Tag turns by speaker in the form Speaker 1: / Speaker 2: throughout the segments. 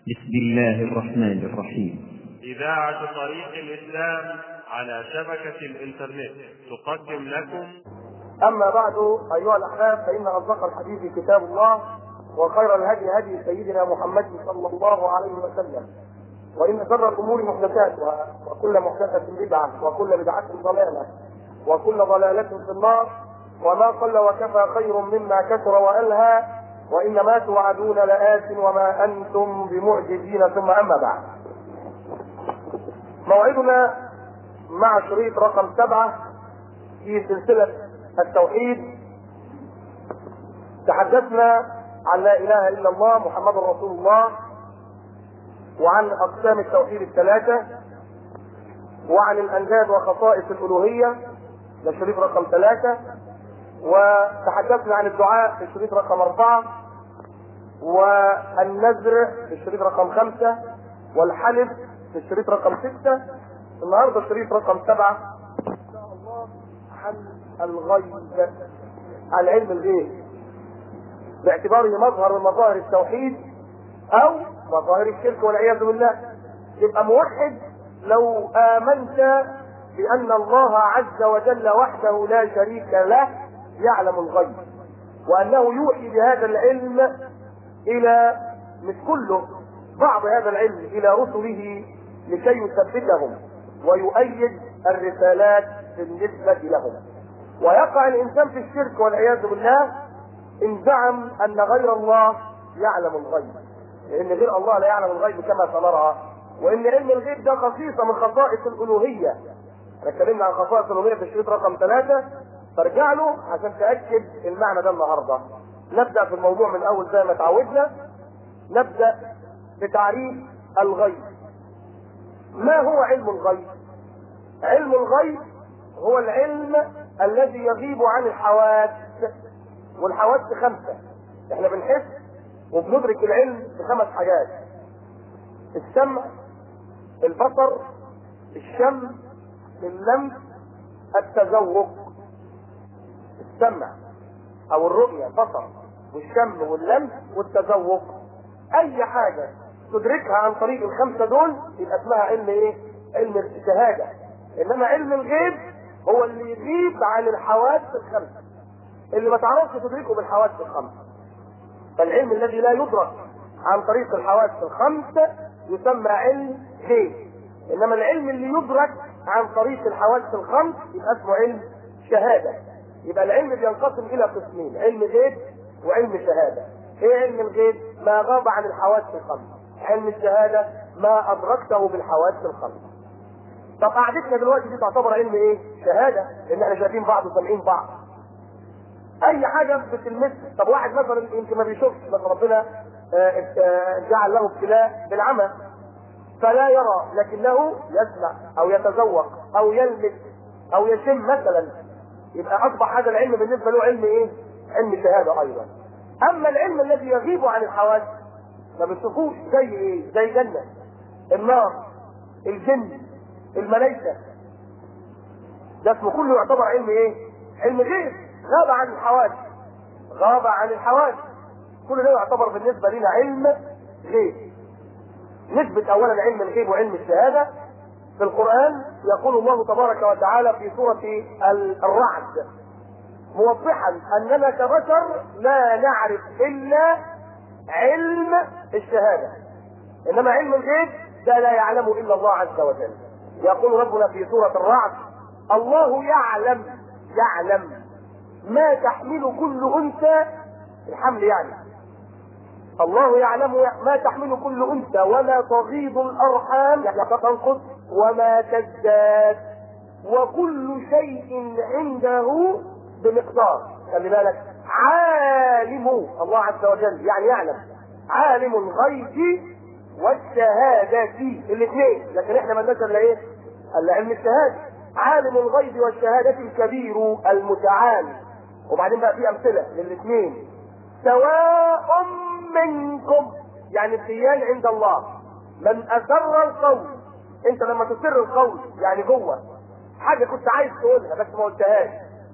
Speaker 1: بسم الله الرحمن الرحيم
Speaker 2: إذاعة طريق الإسلام على شبكة الإنترنت تقدم لكم
Speaker 3: أما بعد أيها الأحباب فإن أصدق الحديث كتاب الله وخير الهدي هدي سيدنا محمد صلى الله عليه وسلم وإن شر الأمور محدثاتها وكل محدثة بدعة وكل بدعة ضلالة وكل ضلالة في النار وما قل وكفى خير مما كثر وألهى وإنما توعدون لآت وما أنتم بمعجزين ثم أما بعد موعدنا مع شريط رقم سبعة في سلسلة التوحيد تحدثنا عن لا إله إلا الله محمد رسول الله وعن أقسام التوحيد الثلاثة وعن الأنداد وخصائص الألوهية ده الشريط رقم ثلاثة وتحدثنا عن الدعاء في الشريط رقم أربعة والنذر في الشريط رقم خمسة والحلف في الشريط رقم ستة النهارده الشريط رقم سبعة إن شاء الله عن الغيب عن علم الغيب باعتباره مظهر من مظاهر التوحيد أو مظاهر الشرك والعياذ بالله يبقى موحد لو آمنت بأن الله عز وجل وحده لا شريك له يعلم الغيب وأنه يوحي بهذا العلم إلى مش كله بعض هذا العلم إلى رسله لكي يثبتهم ويؤيد الرسالات بالنسبة لهم ويقع الإنسان في الشرك والعياذ بالله إن زعم أن غير الله يعلم الغيب لأن غير الله لا يعلم الغيب كما سنرى وإن علم الغيب ده خصيصة من خصائص الألوهية احنا اتكلمنا عن خصائص الألوهية في الشريط رقم ثلاثة فارجع له عشان تأكد المعنى ده النهارده نبدأ في الموضوع من أول زي ما تعودنا نبدأ بتعريف الغيب ما هو علم الغيب علم الغيب هو العلم الذي يغيب عن الحواس والحواس خمسة احنا بنحس وبندرك العلم بخمس حاجات السمع البصر الشم اللمس التذوق السمع او الرؤية البصر والشم واللمس والتذوق اي حاجة تدركها عن طريق الخمسة دول يبقى اسمها علم ايه علم الشهادة انما علم الغيب هو اللي يغيب عن الحواس الخمسة اللي ما تعرفش تدركه بالحواس الخمسة فالعلم الذي لا يدرك عن طريق الحواس الخمسة يسمى علم غيب انما العلم اللي يدرك عن طريق الحواس الخمس يبقى اسمه علم شهادة يبقى العلم بينقسم الى قسمين علم غيب وعلم شهادة ايه علم الغيب ما غاب عن الحواس الخمس علم الشهادة ما ادركته بالحواس الخمس طب قعدتنا دلوقتي دي تعتبر علم ايه شهادة لان احنا شايفين بعض وسامعين بعض اي حاجة بتلمس طب واحد مثلا يمكن ما بيشوفش بس ربنا جعل له ابتلاء بالعمى فلا يرى لكنه يسمع او يتذوق او يلمس او يشم مثلا يبقى اصبح هذا العلم بالنسبه له علم ايه؟ علم شهاده ايضا. اما العلم الذي يغيب عن الحواس ما بتشوفوش زي ايه؟ زي جنه النار الجن الملائكه ده اسمه كله يعتبر علم ايه؟ علم غيب غاب عن الحواس غاب عن الحواس كل ده يعتبر بالنسبه لنا علم غيب نثبت اولا علم الغيب وعلم الشهاده في القران يقول الله تبارك وتعالى في سوره الرعد موضحا اننا كبشر لا نعرف الا علم الشهاده انما علم الغيب ده لا يعلمه الا الله عز وجل يقول ربنا في سوره الرعد الله يعلم يعلم ما تحمل كل انثى الحمل يعني الله يعلم ما تحمل كل انثى وما تغيض الارحام يعني تنقص وما تزداد وكل شيء عنده بمقدار خلي بالك عالم الله عز وجل يعني يعلم عالم الغيب والشهادة الاثنين لكن احنا ما الا ايه؟ الا علم الشهادة عالم الغيب والشهادة الكبير المتعال وبعدين بقى في امثلة للاثنين سواء منكم يعني الديان عند الله من اسر القول انت لما تسر القول يعني جوه حاجه كنت عايز تقولها بس ما قلتهاش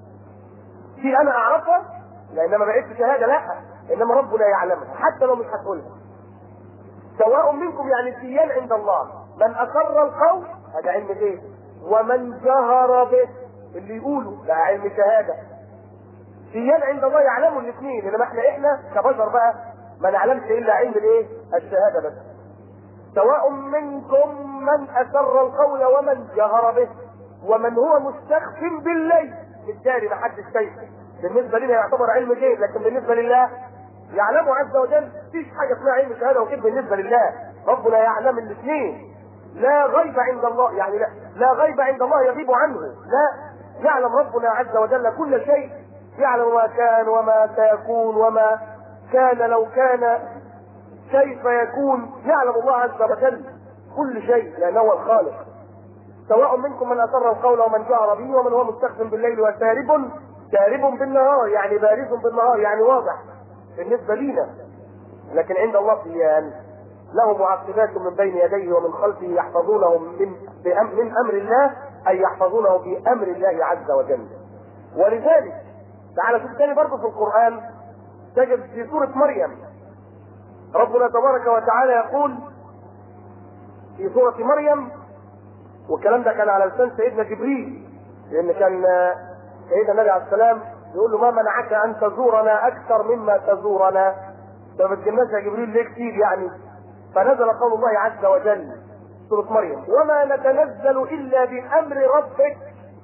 Speaker 3: في انا اعرفها لان ما بقتش شهاده لا انما ربنا يعلمها حتى لو مش هتقولها سواء منكم يعني سيان عند الله من أسر القول هذا علم غيب ومن جهر به اللي يقوله ده علم شهادة سيان عند الله يعلموا الاثنين انما احنا احنا كبشر بقى ما نعلمش الا علم الايه الشهادة بس سواء منكم من أسر القول ومن جهر به ومن هو مستخف بالليل بالتالي ما حدش شايفه بالنسبة لنا يعتبر علم غيب لكن بالنسبة لله يعلمه عز وجل مفيش حاجة اسمها علم شهادة وكيف بالنسبة لله ربنا يعلم الاثنين لا غيب عند الله يعني لا لا غيب عند الله يغيب عنه لا يعلم ربنا عز وجل كل شيء يعلم ما كان وما سيكون وما كان لو كان كيف يكون يعلم الله عز وجل كل شيء لانه هو الخالق سواء منكم من اسر القول ومن جهر به ومن هو مستخدم بالليل وسارب سارب بالنهار يعني بارز بالنهار يعني واضح بالنسبه لينا لكن عند الله سيان له معقبات من بين يديه ومن خلفه يحفظونه من بأم من امر الله اي يحفظونه بامر الله عز وجل ولذلك تعالى شوف تاني برضه في القران تجد في سوره مريم ربنا تبارك وتعالى يقول في سوره مريم والكلام ده كان على لسان سيدنا جبريل لان كان سيدنا النبي عليه السلام يقول له ما منعك ان تزورنا اكثر مما تزورنا فما تجناش يا جبريل ليه كتير يعني فنزل قول الله عز وجل سورة مريم وما نتنزل إلا بأمر ربك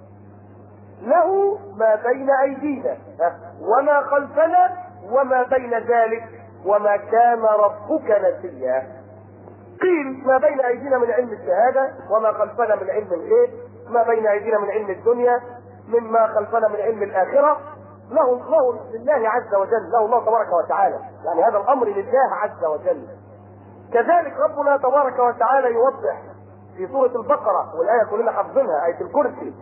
Speaker 3: له ما بين أيدينا وما خلفنا وما بين ذلك وما كان ربك نسيا قيل ما بين أيدينا من علم الشهادة وما خلفنا من علم الغيب ما بين أيدينا من علم الدنيا مما خلفنا من علم الآخرة له له لله عز وجل له الله تبارك وتعالى يعني هذا الأمر لله عز وجل كذلك ربنا تبارك وتعالى يوضح في سورة البقرة والآية كلنا حافظينها آية الكرسي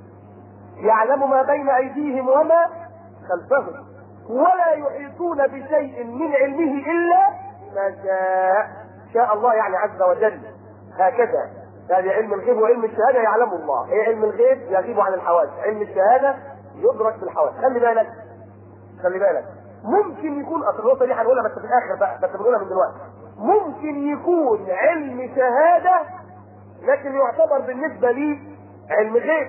Speaker 3: يعلم ما بين أيديهم وما خلفهم ولا يحيطون بشيء من علمه إلا ما شاء شاء الله يعني عز وجل هكذا هذا علم الغيب وعلم الشهادة يعلمه الله ايه علم الغيب يغيب عن الحواس علم الشهادة يدرك في الحواس خلي بالك خلي بالك ممكن يكون اصل النقطة دي هنقولها بس في الآخر بقى بس بنقولها من دلوقتي ممكن يكون علم شهادة لكن يعتبر بالنسبة لي علم غيب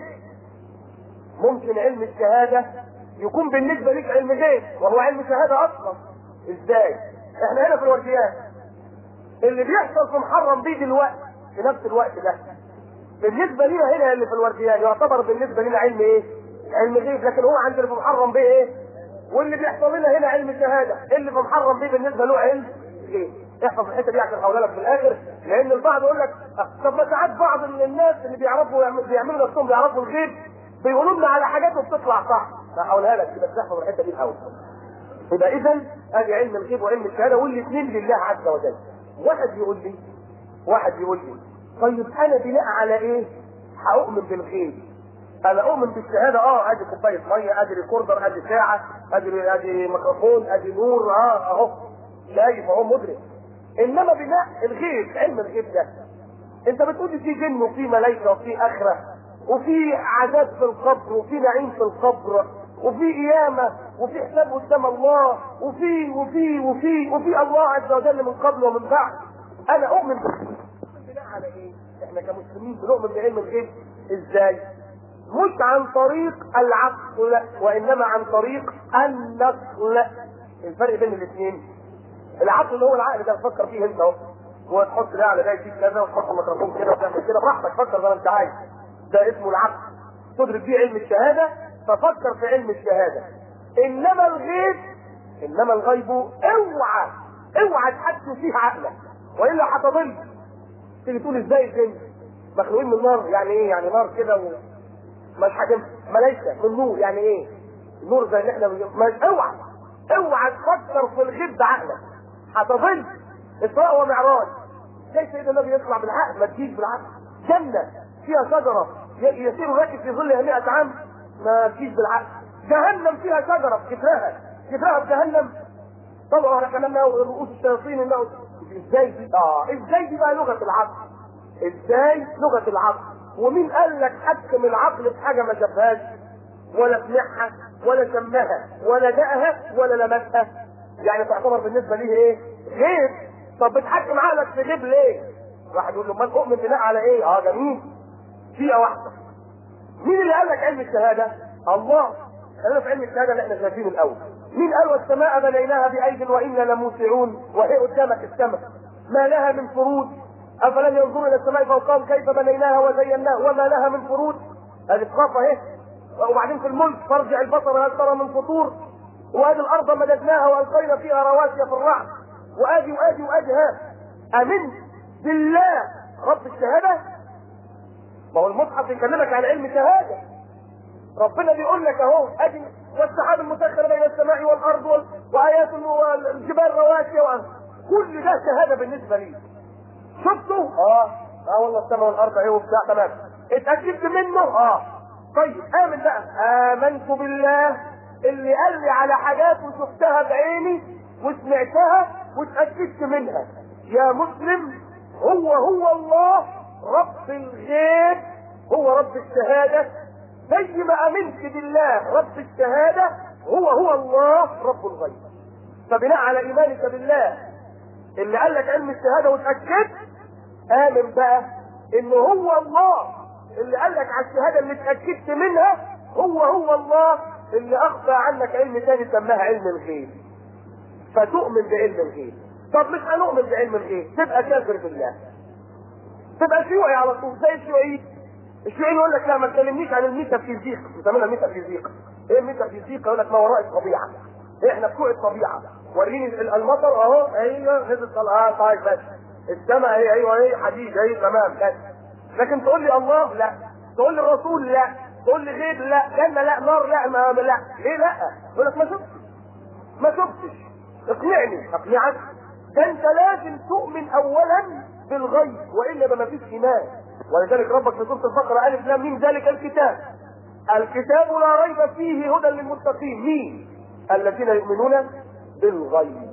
Speaker 3: ممكن علم الشهادة يكون بالنسبة لك علم غيب وهو علم شهادة أصلا ازاي؟ احنا هنا في الورديات اللي بيحصل في محرم بيه دلوقتي في نفس الوقت ده بالنسبة لنا هنا اللي في الورديان يعتبر بالنسبة لنا علم ايه؟ علم غيب لكن هو عندنا في محرم بيه ايه؟ واللي بيحصل لنا هنا علم شهادة اللي في محرم بيه بالنسبة له علم غيب احفظ الحته دي عشان هقولها لك في الاخر لان البعض يقول لك طب ما ساعات بعض من الناس اللي بيعرفوا بيعملوا نفسهم بيعرفوا الغيب بيقولوا لنا على حاجات وبتطلع صح هقولها لك بس احفظ الحته دي الاول يبقى اذا ادي علم الغيب وعلم الشهاده والاثنين لله عز وجل واحد يقول لي واحد يقول لي طيب انا بناء على ايه هؤمن بالغيب انا اؤمن بالشهاده اه ادي كوبايه ميه ادي ريكوردر ادي ساعه ادي ادي ميكروفون ادي نور اه اهو شايف اهو مدرك انما بناء الغيب علم الغيب ده انت بتقول في جن وفي ملائكه وفي اخره وفي عذاب في القبر وفي نعيم في القبر وفي قيامة وفي حساب قدام الله وفي وفي وفي وفي الله عز وجل من قبل ومن بعد انا اؤمن بناء على ايه؟ احنا كمسلمين بنؤمن بعلم الغيب ازاي؟ مش عن طريق العقل وانما عن طريق النقل الفرق بين الاثنين العقل اللي هو العقل ده تفكر فيه انت اهو وتحط ده على ده يجيب كذا وتحط الميكروفون كده وتعمل كده براحتك فكر زي ما انت عايز ده اسمه العقل تدرك بيه علم الشهاده ففكر في علم الشهاده انما الغيب انما الغيب اوعى اوعى تحكم فيه عقلك والا هتضل تيجي تقول ازاي الجن مخلوقين من نار يعني ايه يعني نار كده و... مش حاجه ملائكه من نور يعني ايه نور زي اللي احنا ما اوعى اوعى تفكر في الغيب بعقلك هتضل اسراء ومعراج زي سيدنا النبي يطلع بالعقل ما تجيش بالعقل جنه فيها شجره يسير راكب في ظلها 100 عام ما تجيش بالعقل جهنم فيها شجره كفاها كفاها في جهنم طبعا احنا كلامنا رؤوس الشياطين انه ازاي دي اه ازاي دي بقى لغه العقل ازاي لغه العقل ومين قال لك حكم العقل في حاجه ما شافهاش ولا سمعها ولا سماها ولا دقها ولا لمسها يعني تعتبر بالنسبه ليه ايه غير طب بتحكم عقلك في غيب ليه؟ واحد يقول له امال اؤمن بناء على ايه؟ اه جميل دقيقه واحده مين اللي قال لك علم الشهاده؟ الله خلينا في علم الشهاده اللي احنا شايفينه الاول مين قال والسماء بنيناها بايد وانا لموسعون وهي قدامك السماء ما لها من فروج افلم ينظروا الى السماء فوقهم كيف بنيناها وزيناها وما لها من فروج ادي الصفه اهي وبعدين في الملك فارجع البصر هل ترى من فطور وادي الارض مددناها والقينا فيها رواسي في الرعد وادي وادي وادي ها امنت بالله رب الشهاده ما هو المصحف يكلمك عن علم شهاده ربنا بيقول لك اهو ادي والسحاب المسخر بين السماء والارض وال... وايات والجبال رواسي و... كل ده شهاده بالنسبه لي شفته؟ اه اه والله السماء والارض اهي وبتاع تمام اتاكدت منه؟ اه طيب امن بقى امنت بالله اللي قال لي على حاجات وشفتها بعيني وسمعتها واتاكدت منها يا مسلم هو هو الله رب الغيب هو رب الشهاده زي ما امنت بالله رب الشهاده هو هو الله رب الغيب فبناء على ايمانك بالله اللي قال لك علم الشهاده واتاكدت امن بقى انه هو الله اللي قال لك على الشهاده اللي اتاكدت منها هو هو الله اللي اخفى عنك علم تاني سماها علم الغيب فتؤمن بعلم الغيب طب مش هنؤمن بعلم الغيب تبقى كافر بالله تبقى شيوعي على طول زي الشيوعيين الشيوعيين يقول لك لا ما تكلمنيش عن الميتافيزيق بيسموها الميتافيزيق ايه الميتافيزيق يقول لك ما وراء الطبيعه احنا بتوع الطبيعه وريني المطر اهو ايوه نزل اه طيب بس السماء اهي ايوه اهي حديد اهي تمام بس لكن تقول لي الله لا تقول لي الرسول لا تقول لي غيب لا جنه لا نار لا ما لا ليه لا يقول لك ما شفتش ما شفتش اقنعني اقنعك ده انت لازم تؤمن اولا بالغيب والا ده ما فيش ايمان ولذلك ربك في سوره البقره الف لام ميم ذلك الكتاب الكتاب لا ريب فيه هدى للمتقين مين الذين يؤمنون بالغيب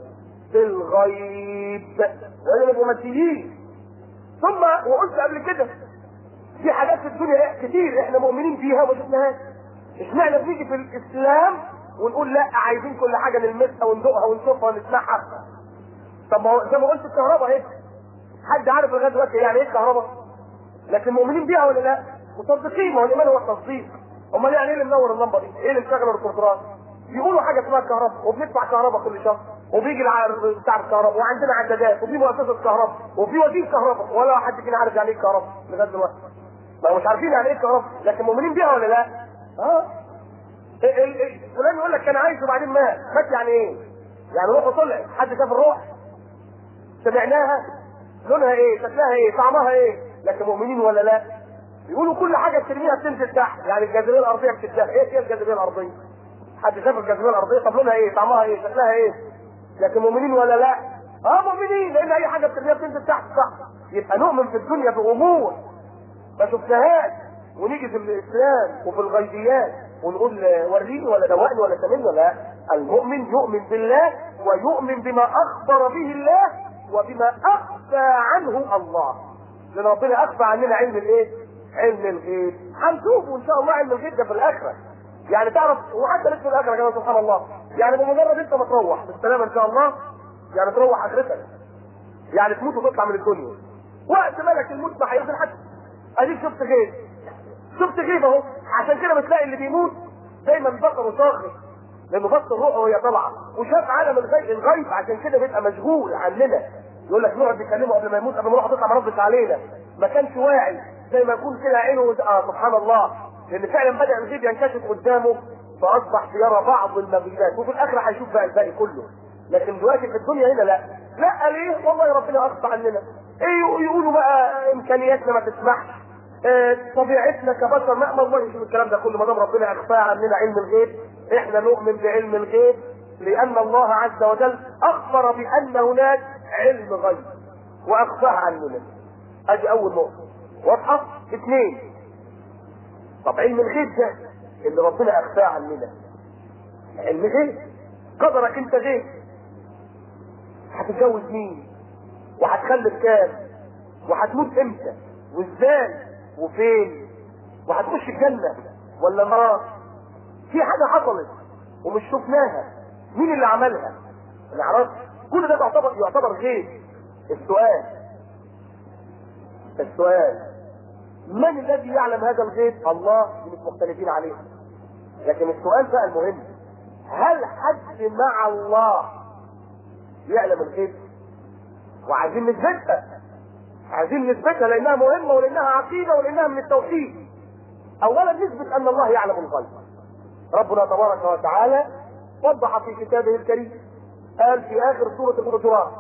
Speaker 3: بالغيب وهم الممثلين ثم وقلت قبل كده في حاجات في الدنيا كتير احنا مؤمنين بيها وما شفناهاش اشمعنى بنيجي في الاسلام ونقول لا عايزين كل حاجه نلمسها وندوقها ونشوفها ونسمعها طب ما هو زي ما قلت الكهرباء اهي حد عارف لغايه دلوقتي يعني ايه الكهرباء لكن مؤمنين بيها ولا لا مصدقين ما هو الايمان هو التصديق امال يعني ايه اللي منور اللمبه دي ايه اللي مشغل الكنترول يقولوا حاجه اسمها الكهرباء وبندفع كهرباء كل شهر وبيجي الع- بتاع الكهرباء وعندنا عدادات وفي مؤسسه كهرباء وفي وزير كهرباء ولا حد فينا عارف يعني ايه الكهرباء لغايه دلوقتي ما هو مش عارفين يعني ايه الكهرباء لكن مؤمنين بيها ولا لا؟ اه إيه- إيه- إيه، فلان يقول لك كان عايش وبعدين مات مات يعني ايه؟ يعني روحه طلع حد شاف الروح؟ سمعناها لونها ايه؟ شكلها ايه؟ طعمها ايه؟ لكن مؤمنين ولا لا؟ يقولوا كل حاجه بترميها بتنزل تحت يعني الجاذبيه الارضيه بتتزهق ايه هي الجاذبيه الارضيه؟ حد شاف الجاذبيه الارضيه طب لونها ايه؟ طعمها ايه؟ شكلها ايه؟ لكن مؤمنين ولا لا؟ اه مؤمنين لان اي حاجه بترميها بتنزل تحت صح يبقى نؤمن في الدنيا بامور ما شفناهاش ونيجي في الاسلام وفي الغيبيات ونقول وريني ولا دوقني ولا سمني ولا لا. المؤمن يؤمن بالله ويؤمن بما اخبر به الله وبما اخفى عنه الله لان ربنا اخفى عننا علم الايه؟ علم الغيب هنشوفه ان شاء الله علم الغيب ده في الاخره يعني تعرف وحتى لسه في الاخره كمان سبحان الله يعني بمجرد انت ما تروح بالسلامه ان شاء الله يعني تروح اخرتك يعني تموت وتطلع من الدنيا وقت ملك الموت ما هينزل حد اديك شفت غيب شفت غيب اهو عشان كده بتلاقي اللي بيموت دايما بصره صاخر لانه بص الروح وهي طالعه وشاف عالم الغيب الغيب عشان كده بيبقى مشغول عننا يقول لك نقعد نكلمه قبل ما يموت قبل ما نروح تطلع مربط علينا ما كانش واعي زي ما يكون كده عينه اه سبحان الله لان فعلا بدا الغيب ينكشف قدامه فاصبح يرى بعض المغيبات وفي الاخره هيشوف بقى الباقي كله لكن دلوقتي في الدنيا هنا لا لا ليه والله ربنا اخفى عننا ايه يقولوا بقى امكانياتنا ما تسمحش اه طبيعتنا كبشر ما ما الله يشوف الكلام ده كله ما دام ربنا اخفى عننا علم الغيب احنا نؤمن بعلم الغيب لان الله عز وجل اخبر بان هناك علم غيب واخفاها عننا ادي اول نقطه واضحه اثنين طب علم الغيب ده اللي ربنا اخفاه عننا علم غيب قدرك انت غيب هتتجوز مين وهتخلف كام وهتموت امتى وازاي وفين وهتخش الجنة ولا النار في حاجة حصلت ومش شفناها مين اللي عملها ما نعرفش كل ده يعتبر يعتبر غيب السؤال السؤال من الذي يعلم هذا الغيب؟ الله دي مش مختلفين عليه لكن السؤال بقى المهم هل حد مع الله يعلم الغيب؟ وعايزين نثبتها عايزين نثبتها لانها مهمه ولانها عقيده ولانها من التوحيد اولا نثبت ان الله يعلم الغيب ربنا تبارك وتعالى وضح في كتابه الكريم قال في اخر سوره الحجرات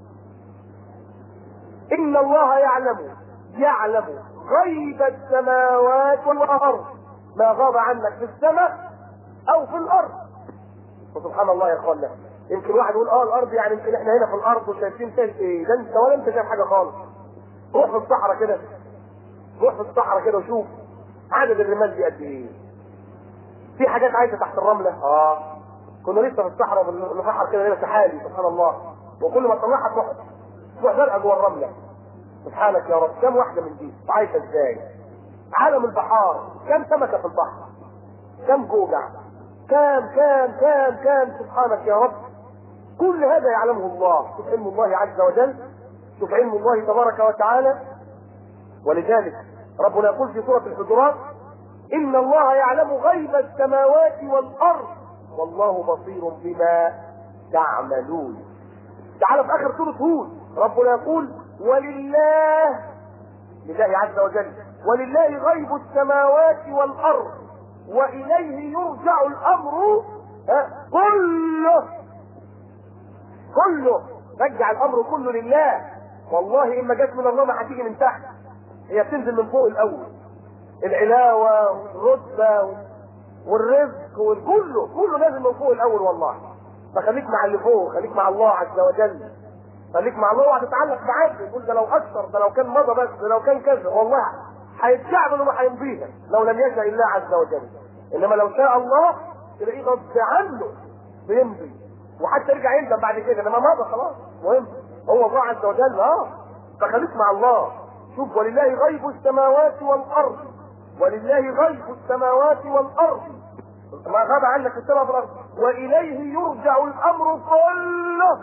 Speaker 3: ان الله يعلم يعلم غيب السماوات والارض ما غاب عنك في السماء او في الارض وسبحان الله يا اخوانا يمكن واحد يقول اه الارض يعني يمكن احنا هنا في الارض وشايفين شايف ايه ده انت ولا انت شايف حاجه خالص روح في الصحراء كده روح في الصحراء كده وشوف عدد الرمال دي قد ايه في حاجات عايشه تحت الرمله اه كنا لسه في الصحراء بنفحر كده هنا سحالي سبحان الله وكل ما تطلعها تروح تروح زرقاء جوه الرمله سبحانك يا رب كم واحده من دي عايشه ازاي عالم البحار كم سمكه في البحر كم جوجع كم كم كم كم سبحانك يا رب كل هذا يعلمه الله شوف علم الله عز وجل شوف علم الله تبارك وتعالى ولذلك ربنا يقول في سورة الحجرات إن الله يعلم غيب السماوات والأرض والله بصير بما تعملون تعالى في آخر سورة هود ربنا يقول ولله لله عز وجل ولله غيب السماوات والأرض وإليه يرجع الأمر كله كله رجع الأمر كله لله والله إما جت من الله ما هتيجي من تحت هي بتنزل من فوق الأول العلاوة والرتبة والرزق وكله كله نازل من فوق الأول والله فخليك مع اللي فوق خليك مع الله عز وجل خليك مع الله وهتتعلق بعبد يقول ده لو اكثر ده لو كان مضى بس ده لو كان كذا والله هيتشعبل وما هيمضيها لو لم يشاء الله عز وجل انما لو شاء الله تلاقيه غصب عنه بيمضي وحتى يرجع يندم بعد كده انما مضى خلاص مهم هو الله عز وجل اه فخليك مع الله شوف ولله غيب السماوات والارض ولله غيب السماوات والارض ما غاب عنك في السماء والارض واليه يرجع الامر كله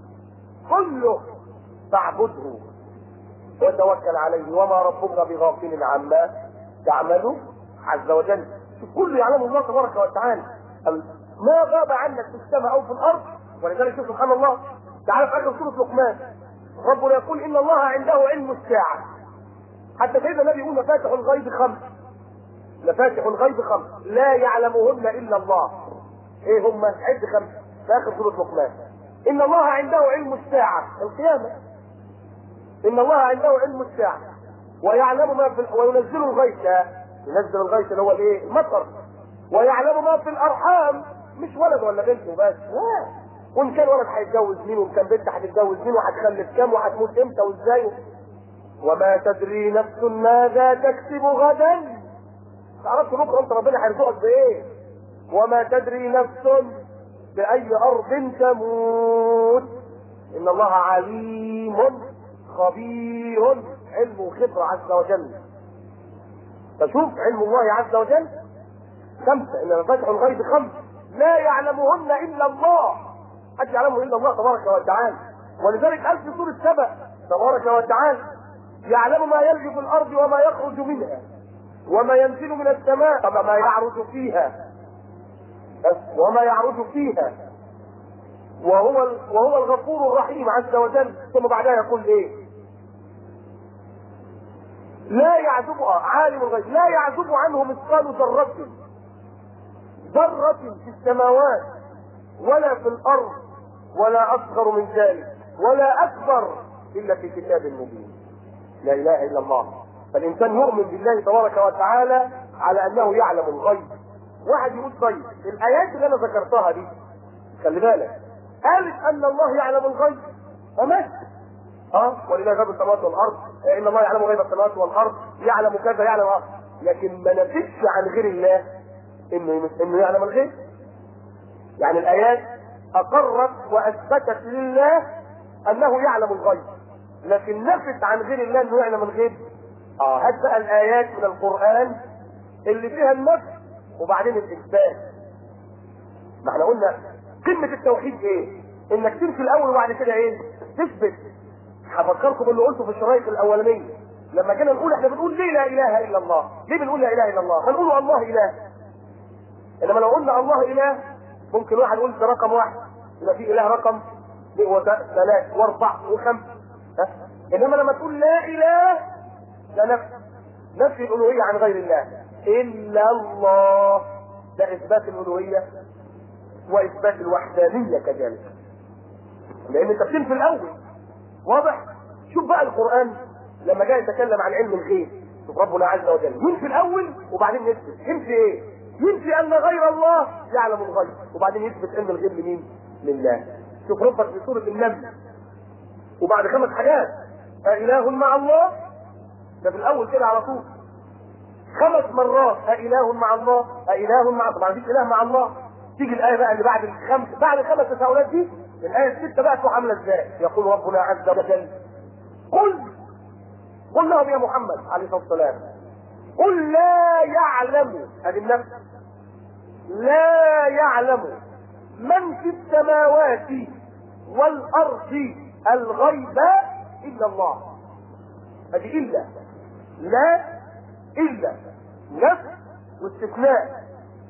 Speaker 3: كله فاعبده وتوكل عليه وما ربك بغافل عما تعمل عز وجل كله يعلم الله تبارك وتعالى ما غاب عنك في السماء او في الارض ولذلك شوف سبحان الله تعالى في اخر سوره لقمان ربنا يقول ان الله عنده علم الساعه حتى سيدنا النبي يقول مفاتح الغيب خمس مفاتح الغيب خمس لا يعلمهن الا الله ايه هم عد خمسه في اخر سوره لقمان ان الله عنده علم الساعه القيامه ان الله عنده علم الساعه ويعلم ما في وينزل الغيث ينزل الغيث اللي هو الايه المطر ويعلم ما في الارحام مش ولد ولا بنت وبس لا وان كان ولد هيتجوز مين وان كان بنت هتتجوز مين وهتخلف كام وهتموت امتى وازاي وما تدري نفس ماذا تكسب غدا تعرفش بكره انت ربنا هيرزقك بايه وما تدري نفس باي ارض تموت ان الله عليم خبير علم وخبره عز وجل فشوف علم الله عز وجل خمسه ان مفاتح الغيب خمس لا يعلمهن الا الله حد يعلمه الا الله تبارك وتعالى ولذلك قال في سوره سبأ تبارك وتعالى يعلم ما يلج في الارض وما يخرج منها وما ينزل من السماء وما يعرج فيها بس وما يعرج فيها وهو وهو الغفور الرحيم عز وجل ثم بعدها يقول ايه لا يعزب عالم الغيب لا يعزب عنه مثقال ذرة ذرة في السماوات ولا في الأرض ولا أصغر من ذلك ولا أكبر إلا في كتاب مبين لا إله إلا الله فالإنسان يؤمن بالله تبارك وتعالى على أنه يعلم الغيب واحد يقول طيب الآيات اللي أنا ذكرتها دي خلي بالك قالت أن الله يعلم الغيب وماشي اه ولله غيب السماوات والارض ان الله يعلم غيب السماوات والارض يعلم كذا يعلم أرض. لكن ما نفسش عن غير الله انه انه يعلم الغيب يعني الايات اقرت واثبتت لله انه يعلم الغيب لكن نفت عن غير الله انه يعلم الغيب اه هات بقى الايات من القران اللي فيها النفس وبعدين الاثبات ما احنا قلنا قمه التوحيد ايه انك تنفي الاول وبعد كده ايه تثبت هفكركم باللي قلته في الشرايط الاولانيه لما جينا نقول احنا بنقول ليه لا اله الا الله ليه بنقول لا اله الا الله فنقول الله اله انما لو قلنا الله اله ممكن واحد يقول ده رقم واحد يبقى في اله رقم وثلاث واربع وخمس ها؟ انما لما تقول لا اله ده نفي نفي الالوهيه عن غير الله الا الله ده اثبات الالوهيه واثبات الوحدانيه كذلك لان انت بتنفي الاول واضح شوف بقى القران لما جاء يتكلم عن علم الغيب شوف ربنا عز وجل ينفي الاول وبعدين يثبت ينفي ايه ينفي ان غير الله يعلم الغيب وبعدين يثبت علم الغيب لمين لله شوف ربك في سوره النمل وبعد خمس حاجات أإله مع الله ده في الأول كده على طول خمس مرات أإله مع الله أإله مع طبعا مفيش إله مع الله تيجي الآية بقى اللي بعد الخمس بعد الخمس تساؤلات دي الآية الستة بقى تروح عاملة إزاي؟ يقول ربنا عز وجل قل قل لهم يا محمد عليه الصلاة والسلام قل لا يعلم هذه النفس لا يعلم من في السماوات والأرض الغيب إلا الله هذه إلا لا إلا نفس واستثناء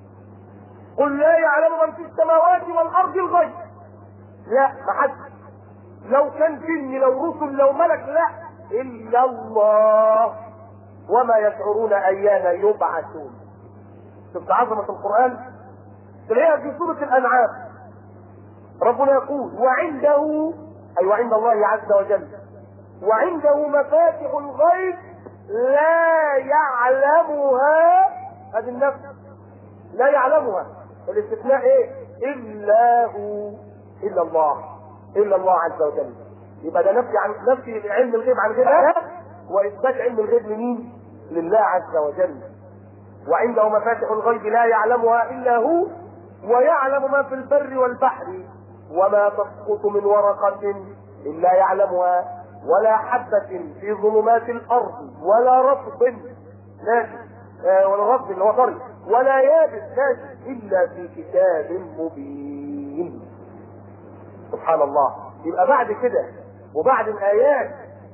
Speaker 3: قل لا يعلم من في السماوات والأرض الغيب لا ما حد لو كان جن لو رسل لو ملك لا إلا الله وما يشعرون أيان يبعثون شفت عظمة القرآن تلاقيها في سورة الأنعام ربنا يقول وعنده أي وعند الله عز وجل وعنده مفاتح الغيب لا يعلمها هذه النفس لا يعلمها الاستثناء ايه الا هو الا الله الا الله عز وجل يبقى ده نفي عن نفي علم الغيب عن غير الله واثبات علم الغيب لمين لله عز وجل وعنده مفاتح الغيب لا يعلمها الا هو ويعلم ما في البر والبحر وما تسقط من ورقة إلا يعلمها ولا حبة في ظلمات الأرض ولا رطب ناشف آه ولا رطب اللي هو طري ولا يابس ناشف إلا في كتاب مبين سبحان الله يبقى بعد كده وبعد الآيات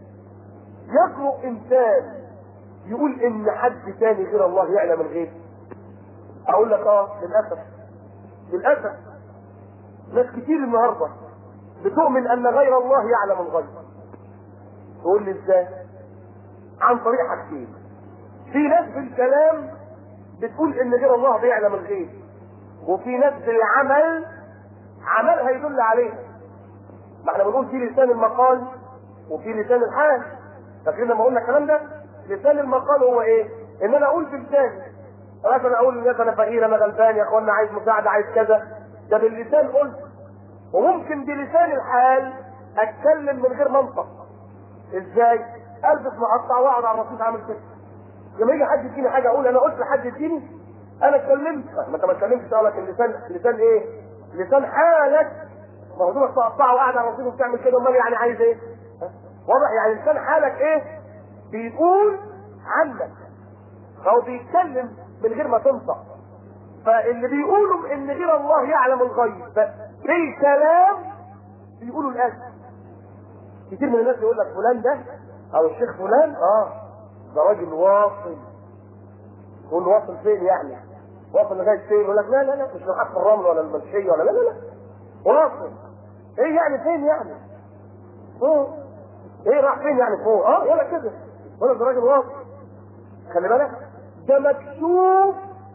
Speaker 3: يجرؤ إنسان يقول إن حد تاني غير الله يعلم الغيب أقول لك آه للأسف للأسف ناس كتير النهارده بتؤمن ان غير الله يعلم الغيب تقول لي ازاي عن طريق حاجتين في ناس بالكلام بتقول ان غير الله بيعلم الغيب وفي ناس بالعمل عملها يدل عليه ما احنا بنقول في لسان المقال وفي لسان الحال فاكرين لما قلنا الكلام ده لسان المقال هو ايه ان انا اقول بلساني مثلا اقول للناس انا فقير انا غلبان يا اخوانا عايز مساعده عايز كذا ده باللسان قلت وممكن بلسان الحال اتكلم من غير منطق ازاي البس مقطع واقعد على الرصيف عامل كده لما يجي حد يديني حاجه اقول انا قلت لحد يديني انا اتكلمت ما انت ما اتكلمتش لك اللسان لسان ايه لسان حالك ما هو دول تقطعه وقاعد على الرصيف وبتعمل كده امال يعني عايز ايه واضح يعني لسان حالك ايه بيقول عنك فهو بيتكلم من غير ما تنطق فاللي بيقولوا ان غير الله يعلم الغيب بالكلام بيقولوا الاسم كتير من الناس يقول لك فلان ده او الشيخ فلان اه ده راجل واصل تقول له واصل فين يعني واصل لغايه فين يقول لك لا لا لا مش محط الرمل ولا المنشيه ولا لا لا لا واصل ايه يعني فين يعني فوق ايه راح فين يعني فوق اه ولا كده ولا ده راجل واصل خلي بالك ده مكشوف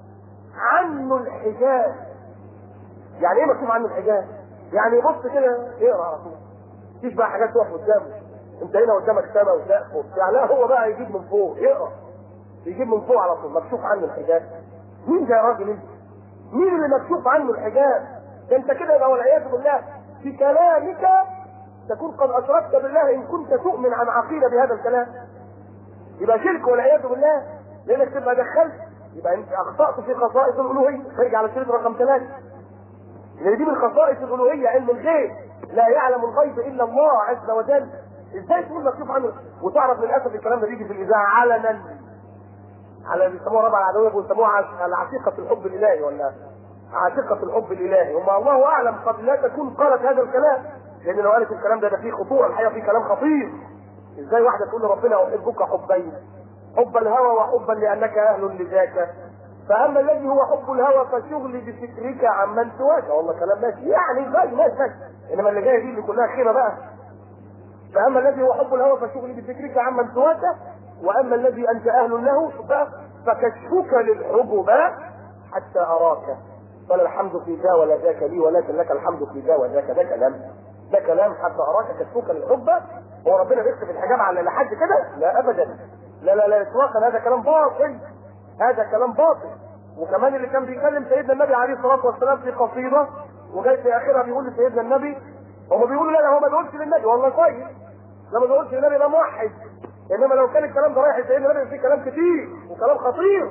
Speaker 3: عنه الحجاب يعني ايه مكتوب عنه الحجاب يعني بص كده اقرا على طول مفيش بقى حاجات تقف قدامه انت هنا قدامك سما وسقف وبتاع لا هو بقى يجيب من فوق اقرا يجيب من فوق على طول مكشوف عنه الحجاب مين ده يا راجل انت مين اللي مكشوف عنه الحجاب ده انت كده يبقى والعياذ بالله في كلامك تكون قد اشركت بالله ان كنت تؤمن عن عقيده بهذا الكلام يبقى شرك والعياذ بالله لانك تبقى دخلت يبقى انت اخطات في خصائص الالوهيه نرجع على الشريط رقم ثلاثه لان دي من خصائص الالوهيه علم الغيب لا يعلم الغيب الا الله عز وجل ازاي تقول مكتوب عنه وتعرف للاسف الكلام ده بيجي في الاذاعه علنا على بيسموها ربع العدويه بيسموها عشيقه الحب الالهي ولا عاشقه الحب الالهي وما الله اعلم قد لا تكون قالت هذا الكلام لان لو قالت الكلام ده ده فيه خطوره الحقيقه فيه كلام خطير ازاي واحده تقول لربنا احبك حبين حب الهوى وحبا لانك اهل لذاك فاما الذي هو حب الهوى فشغلي بفكرك عمن سواك والله كلام ماشي يعني ماشي ماشي ماشي انما اللي جايه دي اللي كلها خيره بقى فاما الذي هو حب الهوى فشغلي بفكرك عمن سواك واما الذي انت اهل له بقى فكشفك للحجب حتى اراك فلا الحمد في ذا ولا ذاك لي ولكن لك الحمد في ذا وذاك ده كلام ده كلام حتى اراك كشفك للحب هو ربنا بيكتب الحجاب على لحد كده لا ابدا لا لا لا اطلاقا هذا كلام باطل هذا كلام باطل وكمان اللي كان بيكلم سيدنا النبي عليه الصلاه والسلام في قصيده وجاي في اخرها بيقول لسيدنا النبي هم بيقولوا لا لا هو ما بيقولش للنبي والله كويس لما بيقولش للنبي ده موحد انما لو كان الكلام ده رايح لسيدنا النبي فيه كلام كتير وكلام خطير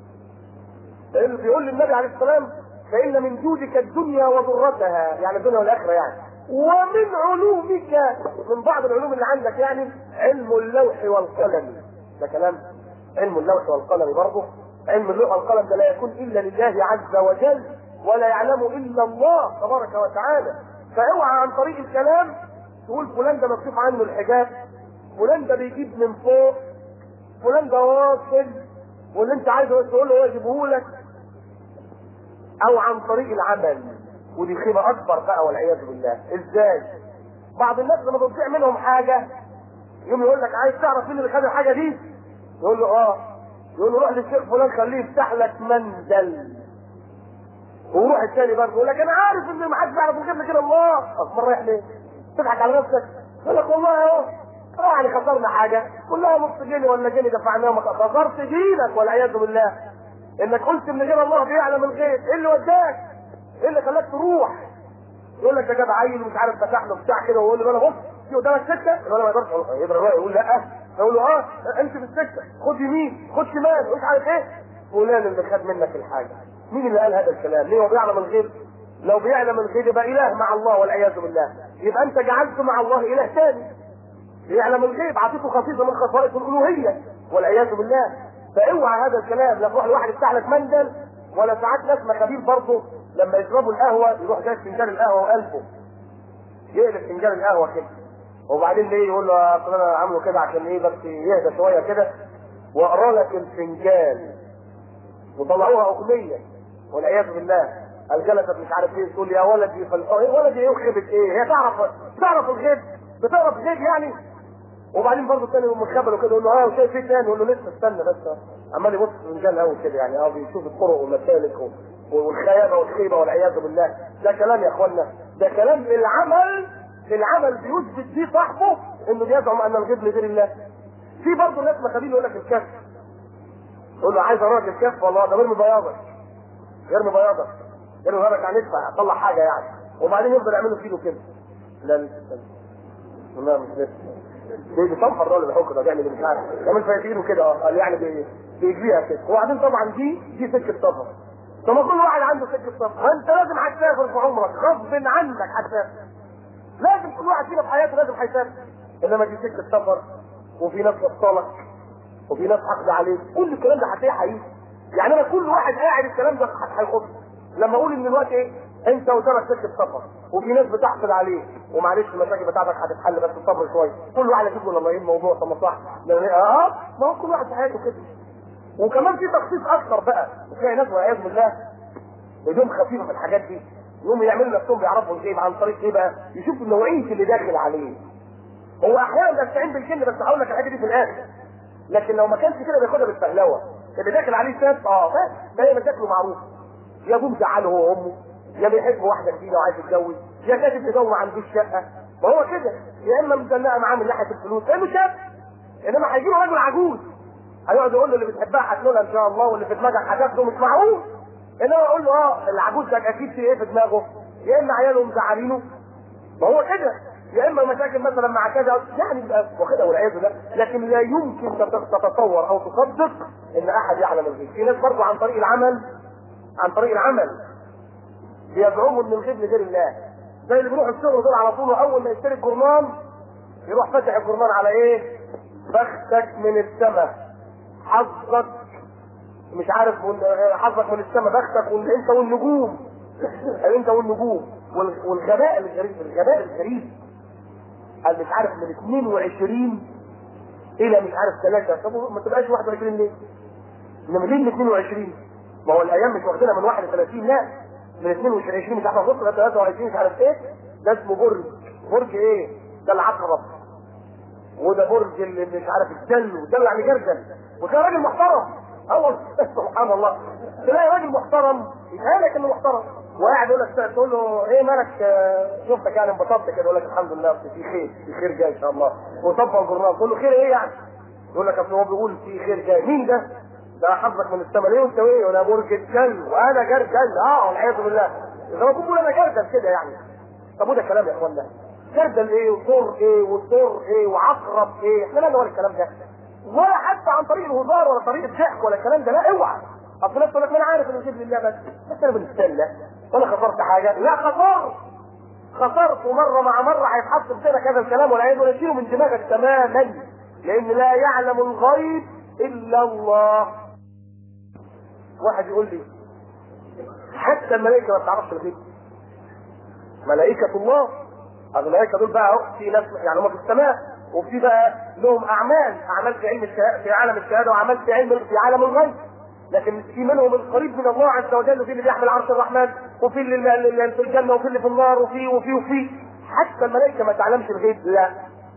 Speaker 3: اللي بيقول للنبي عليه السلام فان من جودك الدنيا وضرتها يعني الدنيا والاخره يعني ومن علومك من بعض العلوم اللي عندك يعني علم اللوح والقلم ده كلام علم اللوح والقلم برضه علم اللوح والقلم ده لا يكون الا لله عز وجل ولا يعلم الا الله تبارك وتعالى فاوعى عن طريق الكلام تقول فلان ده مكتوب عنه الحجاب فلان ده بيجيب من فوق فلان ده واصل واللي انت عايزه تقول له يجيبه لك او عن طريق العمل ودي خيبه اكبر بقى والعياذ بالله ازاي بعض الناس لما بتضيع منهم حاجه يوم يقول لك عايز تعرف مين اللي خد الحاجه دي يقول له اه يقول له روح للشيخ فلان خليه يفتح لك منزل ويروح الثاني برضه يقول لك انا عارف ان ما حدش يعرف الغيب لك الا الله اصبر رايح ليه؟ تضحك على نفسك يقول لك والله اهو اه يعني خسرنا حاجه كلها نص جنيه ولا جنيه دفعناها خسرت دينك والعياذ بالله انك قلت ان غير الله بيعلم الغيب ايه اللي وداك؟ ايه اللي خلاك تروح؟ يقول لك ده جاب عيل ومش عارف فتح له بتاع كده ويقول له انا بص في قدامك سكه يقول له ما يقدرش يضرب يقول لا يقول له اه امشي في السكه خد يمين خد شمال مش عارف ايه فلان اللي خد منك الحاجه مين اللي قال هذا الكلام؟ ليه هو بيعلم الغيب؟ لو بيعلم الغيب يبقى اله مع الله والعياذ بالله يبقى انت جعلت مع الله اله ثاني يعلم الغيب عطيته خصيصه من خصائص الالوهيه والعياذ بالله فاوعى هذا الكلام لا تروح لواحد يفتح لك مندل ولا ساعات ناس مخابير برضه لما يشربوا القهوه يروح جايب فنجان القهوه وقلبه يقلب فنجان القهوه كده وبعدين ليه يقول له اصل انا عامله كده عشان ايه بس يهدى شويه كده واقرا لك الفنجان وطلعوها اغنيه والعياذ بالله الجلسه مش عارف ايه تقول يا ولدي فالحر ايه ولدي ايه وخبت ايه هي تعرف تعرف الغيب بتعرف الغيب يعني وبعدين برضه الثاني يقوم مخبل وكده يقول له اه وشايف ايه تاني يقول له لسه استنى بس عمال يبص في الفنجان قوي كده يعني اه بيشوف الطرق والمسالك والخيانه والخيبه والعياذ بالله ده كلام يا اخوانا ده كلام العمل العمل بيثبت فيه صاحبه انه بيزعم ان الغيب لغير الله في برضه ناس مخابيل يقول لك الكف يقول له عايز اراك الكف والله ده برمي بياضك يرمي بياضك يرمي بياضك يعني ندفع طلع حاجه يعني وبعدين يفضل يعمله في ايده كده لا لسه لا مش لسه بيصفر الراجل بيحك ده بيعمل مش عارف كمان في ايده كده اه قال يعني بي- بيجريها كده وبعدين طبعا دي دي سكه سفر طب ما كل واحد عنده سكه سفر ما انت لازم هتسافر في عمرك غصب عنك هتسافر لازم كل واحد فينا في حياته لازم هيسافر انما دي سكه سفر وفي ناس وصلك وفي ناس حقد عليك كل الكلام ده هتلاقيه حقيقي يعني انا كل واحد قاعد الكلام ده هيخط لما اقول ان الوقت ايه انت قدامك سكه سفر وفي ناس بتحقد عليك ومعلش المشاكل بتاعتك هتتحل بس صبر شويه كل واحد يجيب له لما ايه الموضوع طب ما صح اه ما هو كل واحد في حياته كده وكمان في تخصيص اكثر بقى تلاقي ناس والعياذ بالله ايديهم خفيفه في الحاجات دي يقوموا يعملوا نفسهم بيعرفوا الغيب عن طريق ايه بقى؟ يشوفوا نوعيه اللي داخل عليه. هو احيانا بيستعين بالجن بس هقول لك الحاجه دي في الاخر. لكن لو ما كانش كده بياخدها بالفهلوه. اللي داخل عليه شاب اه بس ما هي مشاكله معروفه. يا ابوه مزعله هو وامه يا بيحب واحده جديده وعايز يتجوز يا كاتب يدور ما عندوش شقه ما هو كده يا اما مزنقه معاه من ناحيه الفلوس لانه شاب انما هيجيب راجل عجوز هيقعد يقول له اللي بتحبها هتنولها ان شاء الله واللي في دماغك هتاخده مش معقول انما اقول له اه العجوز ده اكيد في ايه في دماغه يا اما عياله مزعلينه ما هو كده يا اما مشاكل مثلا مع كذا يعني يبقى واخدها والعياذ بالله لكن لا يمكن تت- تتصور او تصدق ان احد يعلم الغيب في ناس برضه عن طريق العمل عن طريق العمل بيزعموا ان الغيب لغير الله زي اللي بيروحوا الشغل دول على طول واول ما يشتري الجرنان يروح فاتح الجرنان على ايه؟ بختك من السماء حظك مش عارف من- حظك من السماء بختك وانت والنجوم انت والنجوم وال- والغباء الغريب الغباء الغريب قال مش عارف من 22 الى مش عارف ثلاثة طب ما تبقاش 21 ليه؟ انما ليه من 22 ما هو الايام مش واخدينها من 31 لا من 22 مش عارف اخش لغايه 23 مش عارف ايه ده اسمه برج برج ايه؟ ده العقرب وده برج اللي مش عارف الجل وده يعني جردل وتلاقي راجل محترم اول سبحان الله تلاقي راجل محترم يتهيألك انه محترم وقاعد يقول لك تقول له ايه مالك آه، شفتك يعني انبسطت كده يقول لك الحمد لله في خير في خير جاي ان شاء الله وطبق الجرنال تقول له خير ايه يعني؟ يقول لك اصل هو بيقول في خير جاي مين ده؟ ده حظك من السماء ليه وانت ايه وانا برج الجل وانا جردل اه والعياذ بالله اذا ما كنت بقول انا جردل كده يعني طب وده كلام يا اخوانا جردل ايه وطور ايه وطور ايه وعقرب ايه احنا لا ولا الكلام ده ولا حتى عن طريق الهزار ولا طريق الضحك ولا الكلام ده لا اوعى اصل الناس تقول لك ما انا عارف انه يجيب لي الله بس بس انا بنستنى ولا خسرت حاجه لا خسرت خسرت ومره مع مره هيتحط في سنك هذا الكلام ولا عايز ولا تشيله من دماغك تماما لان لا يعلم الغيب الا الله واحد يقول لي حتى الملائكه ما بتعرفش الغيب ملائكة الله الملائكة دول بقى أهو في ناس يعني هم في السماء وفي بقى لهم أعمال أعمال في علم الشهادة في عالم الشهادة وأعمال في علم في عالم الغيب لكن في منهم القريب من الله عز وجل وفي اللي بيحمل عرش الرحمن وفي اللي اللي في الجنة وفي اللي في النار وفي وفي وفي حتى الملائكة ما تعلمش الغيب لا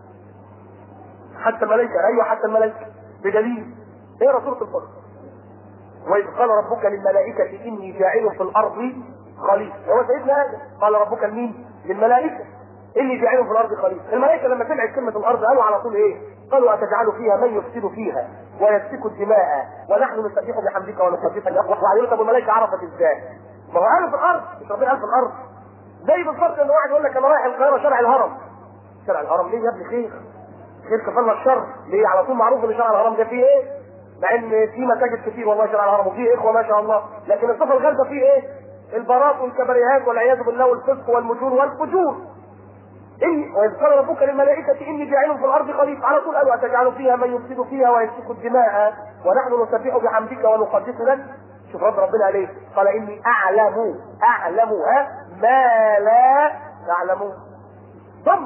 Speaker 3: حتى الملائكة أيوه حتى الملائكة بدليل ايه سورة الفرق وإذ قال ربك للملائكة إني جاعل في الأرض خليفة هو سيدنا آدم قال ربك لمين؟ للملائكة إني جاعل في الأرض خليفة الملائكة لما سمعت كلمة الأرض قالوا على طول إيه؟ قالوا أتجعل فيها من يفسد فيها ويسفك الدماء ونحن نسبح بحمدك ونقدس لك وبعدين طب الملائكة عرفت إزاي؟ ما هو قالوا في الأرض مش ربنا قال في الأرض زي بالظبط إن واحد يقول لك أنا رايح القاهرة شارع الهرم شارع الهرم ليه يا ابني خير؟ خير كفلنا الشر ليه على طول معروف ان شارع الهرم ده فيه ايه؟ مع ان في مساجد كتير والله شارع الهرم وفيه اخوه ما شاء الله لكن الصفه الغالبه فيه ايه؟ البارات والكبريهات والعياذ بالله والفسق والمجور والفجور إن وإذ قال ربك للملائكة إني جاعل في الأرض خليفة على طول قالوا أتجعل فيها من يفسد فيها ويسفك الدماء ونحن نسبح بحمدك ونقدس لك شوف رب ربنا عليه قال إني أعلم أعلم ها ما لا تعلمون ثم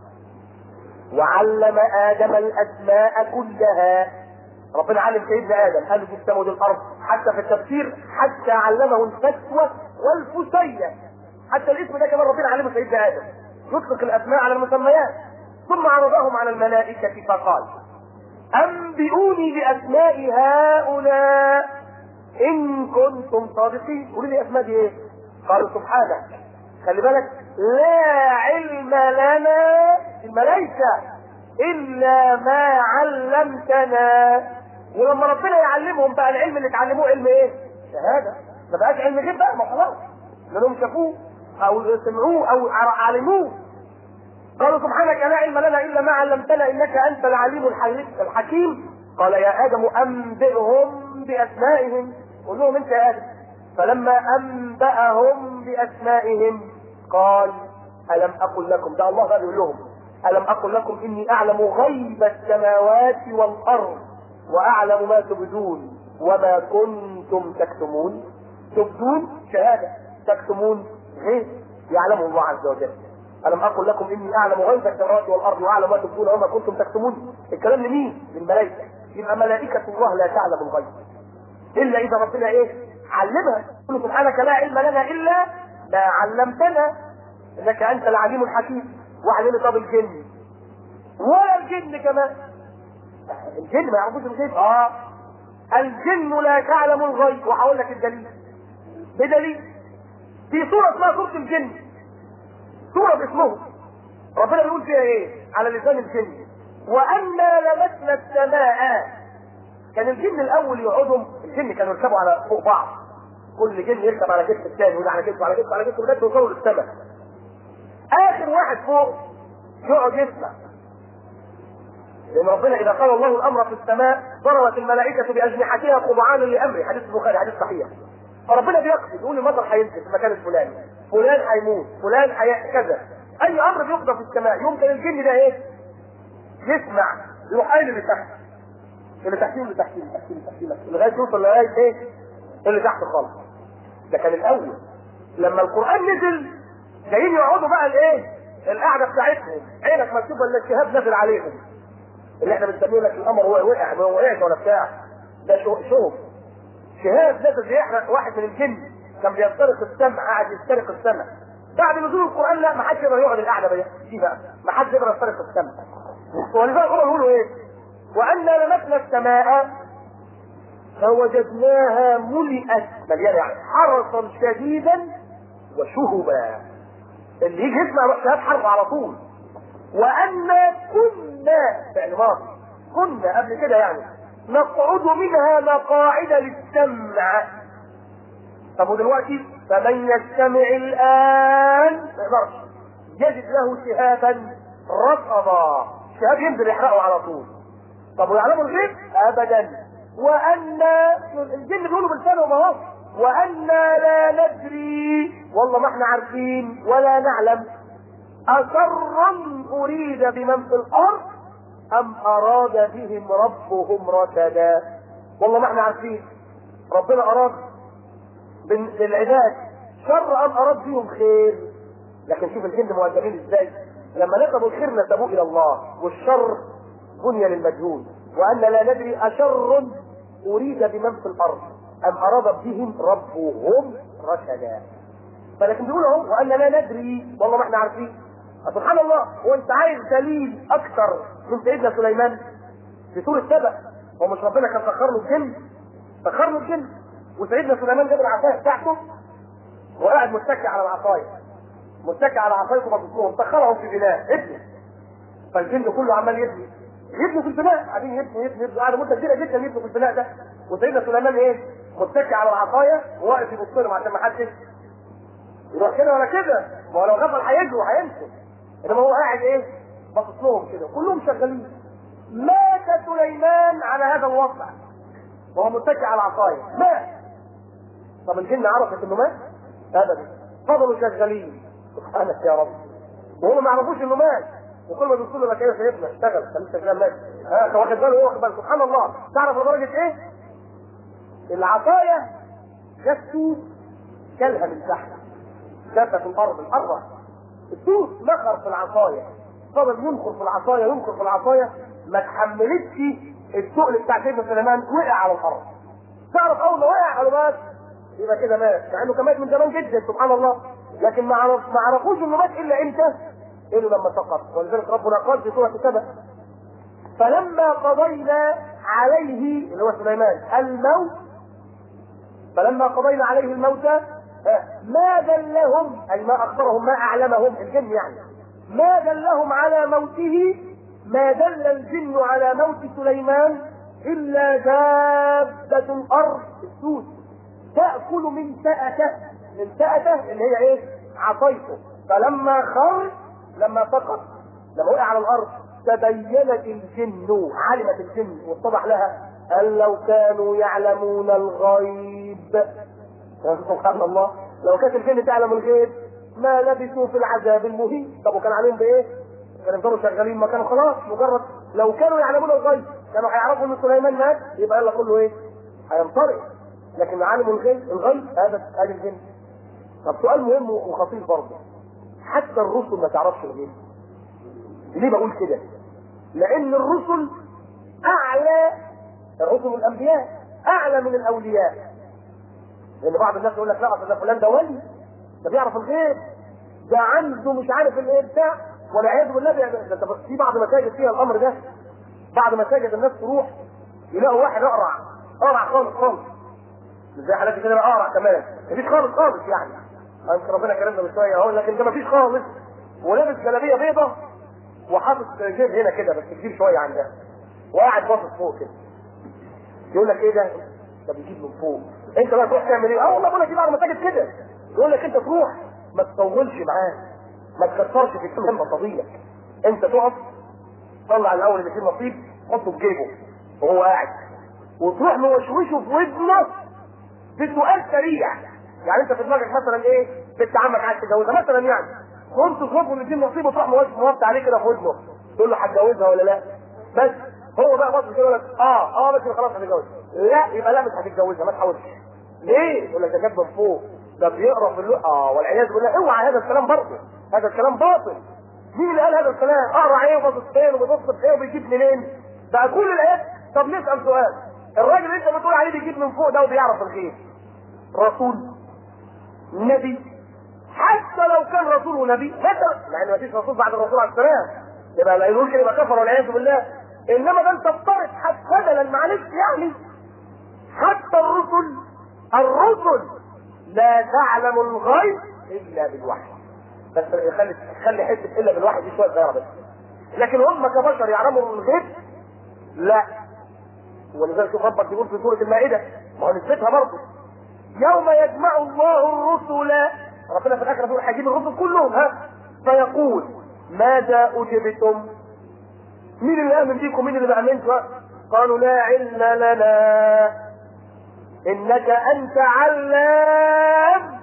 Speaker 3: وعلم آدم الأسماء كلها ربنا علم سيدنا آدم قال في السماء والأرض حتى في التفسير حتى علمه الفتوى والفسية حتى الاسم ده كمان ربنا علمه سيدنا آدم يطلق الأسماء على المسميات ثم عرضهم على الملائكة فقال أنبئوني بأسماء هؤلاء إن كنتم صادقين قولوا لي أسماء دي إيه؟ قالوا سبحانك خلي بالك لا علم لنا الملائكة إلا ما علمتنا ولما ربنا يعلمهم بقى العلم اللي اتعلموه علم ايه؟ شهادة ما بقاش علم غيب بقى ما خلاص لانهم شافوه او سمعوه او علموه قالوا سبحانك لا علم لنا الا ما علمتنا انك انت العليم الحكيم قال يا ادم انبئهم باسمائهم قول لهم انت يا ادم فلما انباهم باسمائهم قال الم اقل لكم ده الله قال لهم الم اقل لكم اني اعلم غيب السماوات والارض واعلم ما تبدون وما كنتم تكتمون تبدون شهاده تكتمون غيب يعلمه الله عز وجل الم اقل لكم اني اعلم غيب السماوات والارض واعلم ما تبدون وما كنتم تكتمون الكلام لمين للملائكه يبقى ملائكه الله لا تعلم الغيب الا اذا ربنا ايه علمها قل سبحانك لا علم لنا الا ما علمتنا انك انت العليم الحكيم واحد يقول طب الجن ولا الجن كمان الجن ما يعرفوش الغيب اه الجن لا تعلم الغيب وهقول لك الدليل بدليل في سورة اسمها سورة الجن سورة باسمه ربنا بيقول فيها ايه على لسان الجن وانا لمسنا السماء كان الجن الاول يقعدهم الجن كانوا يركبوا على فوق بعض كل جن يركب على كتف الثاني وده على كتفه على كتفه على كتفه لغايه ما يوصلوا للسماء اخر واحد فوق يقعد يسمع لان ربنا اذا قال الله الامر في السماء ضربت الملائكه باجنحتها خضعانا لامره حديث البخاري حديث صحيح فربنا بيقصد يقول المطر هينزل في المكان الفلاني فلان هيموت فلان هي كذا اي امر بيقضى في السماء يمكن الجن ده ايه يسمع يروح قايل اللي تحت اللي تحتيه اللي تحتيه اللي تحتيه اللي تحتيه لغايه يوصل لغايه ايه اللي تحت خالص ده كان الاول لما القران نزل جايين يقعدوا بقى الايه القعده بتاعتهم عينك ما تشوف الا الشهاب نازل عليهم اللي احنا بنسميه لك القمر وقع وقع ما وقعش ولا بتاع ده شو شوف شهاب نازل بيحرق واحد من الجن كان بيسترق السمع قاعد يسترق السمع بعد نزول القران لا ما حدش يقدر يقعد القعده بقى دي بقى ما حدش يقدر يسترق السمع ولذلك هم بيقولوا ايه وانا لمسنا السماء فوجدناها ملئت مليانه يعني حرسا شديدا وشهبا اللي يجي يسمع شهاب حرب على طول وأنا كنا فعل ماضي كنا قبل كده يعني نقعد منها مقاعد للسمع طب ودلوقتي فمن يستمع الآن ما يقدرش يجد له شهابا رصدا شهاب ينزل يحرقه على طول طب ويعلموا الغيب ابدا وان الجن بيقولوا بلسانهم اهو وأنا لا ندري والله ما احنا عارفين ولا نعلم أشرا أريد بمن في الأرض أم أراد بهم ربهم رشدا والله ما احنا عارفين ربنا أراد بالعباد شر أم أراد بهم خير لكن شوف الجن مؤدبين ازاي لما نسبوا الخير نسبوه إلى الله والشر بني للمجهول وأن لا ندري أشر أريد بمن في الأرض أم أراد بهم ربهم رشدا فلكن بيقولوا اهو وأن لا ندري والله ما احنا عارفين سبحان الله هو انت عايز دليل اكثر من سيدنا سليمان في سورة سبأ هو مش ربنا كان سخر له الجن سخر له الجن وسيدنا سليمان جاب العصايه بتاعته وقاعد متكئ على العصايه متكئ على عصايته مبسوط سخرهم في بناء ابنه فالجن كله عمال يبني يبنوا في البناء قاعدين يبنوا يبنوا يبنوا قعدوا مده كبيره جدا يبنوا في البناء ده وسيدنا سليمان ايه متكئ على العصايه وواقف يبص لهم عشان ما حدش يروح كده ولا كده ما هو لو غفل هيجروا هيمشوا انما هو قاعد ايه باصص لهم كده كلهم شغالين مات سليمان على هذا الوضع وهو متكئ على العصايه مات طب الجن عرفت انه مات ابدا فضلوا شغالين سبحانك يا رب وهم ما يعرفوش انه مات وكل ما بيقولوا لك ايه سيدنا اشتغل خليك شغال مات ها واخد باله هو واخد باله سبحان الله تعرف لدرجه ايه العصايه جت كلها من تحت جت في الارض الارض الدوس نخر في العصايه فضل ينخر في العصايه ينخر في العصايه ما تحملتش الثقل بتاع سيدنا سليمان وقع على الارض تعرف اول ما وقع على بس يبقى كده مات مع انه كان مات من زمان جدا سبحان الله لكن ما عرف ما عرفوش انه مات الا امتى؟ الا لما سقط ولذلك ربنا قال في سوره سبأ فلما قضينا عليه اللي هو سليمان الموت فلما قضينا عليه الموت ما دلهم اي ما اخبرهم ما اعلمهم الجن يعني ما دلهم على موته ما دل الجن على موت سليمان الا دابة الارض السوس تاكل من سأته من سأته اللي هي ايه؟ عصيته فلما خر لما سقط لما وقع على الارض تبينت الجن علمت الجن واتضح لها ان لو كانوا يعلمون الغيب سبحان الله لو كانت الجن تعلم الغيب ما لبثوا في العذاب المهين طب وكان عليهم بايه؟ كانوا يفضلوا شغالين ما كانوا خلاص مجرد لو كانوا يعلمون الغيب كانوا هيعرفوا ان سليمان مات يبقى يلا كله ايه؟ هينطرق لكن علموا الغيب الغيب هذا هذا الجن طب سؤال مهم وخطير برضه حتى الرسل ما تعرفش الغيب ليه بقول كده؟ لان الرسل اعلى الرسل والانبياء اعلى من الاولياء لان بعض الناس يقول لك لا اصل ده فلان ده ولي ده بيعرف الغيب ده عنده مش عارف الايه بتاع والعياذ بالله ده في بعض مساجد فيها الامر ده بعض مساجد الناس تروح يلاقوا واحد اقرع اقرع خالص خالص مش زي حالاتي كده اقرع كمان مفيش خالص خالص يعني يمكن ربنا كرمنا بشويه اهو لكن ده مفيش خالص ولابس جلابيه بيضه وحاطط جيب هنا كده بس كبير شويه عن ده وقاعد باصص فوق كده يقول لك ايه ده؟ ده بيجيب من فوق انت بقى تروح تعمل ايه؟ اه والله بقول لك في بعض المساجد كده يقول لك انت تروح ما تطولش معاه ما تكسرش في الكلام مصاديك انت تقف طلع الاول اللي فيه نصيب حطه في جيبه وهو قاعد وتروح موشوشه في ودنه بسؤال سريع يعني انت في دماغك مثلا ايه بنت عمك عايز تتجوزها مثلا يعني كنت تشوفه اللي فيه نصيب وتروح موطي عليه كده في ودنه تقول له هتجوزها ولا لا بس هو بقى بص كده يقول لك اه اه بس خلاص هتتجوز لا يبقى لا مش هتتجوزها ما تحاولش ليه؟ يقول لك ده جاب من فوق ده بيقرا في اللوح اه والعياذ بالله اوعى هذا الكلام برضه هذا الكلام باطل مين اللي قال هذا الكلام؟ اقرا عيه وبص فين وبص فين وبيجيب منين؟ بقى كل الايات طب نسال سؤال الراجل اللي انت بتقول عليه بيجيب من فوق ده وبيعرف الخير رسول نبي حتى لو كان رسول ونبي مثلا مع ان مفيش رسول بعد الرسول عليه السلام يبقى لا يقول كده يبقى كفر والعياذ بالله انما ده انت افترض حتى بدلا معلش يعني حتى الرسل الرسل لا تعلم الغيب الا بالوحي بس خلي خلي حته الا بالوحي دي شويه صغيره بس لكن هم كبشر يعلموا الغيب لا ولذلك شوف ربك يقول في سوره المائده ما هو نسبتها برضه يوم يجمع الله الرسل ربنا في الاخر يقول هيجيب الرسل كلهم ها فيقول ماذا اجبتم مين اللي امن بيكم مين اللي ما امنش قالوا لا علم لنا انك انت علام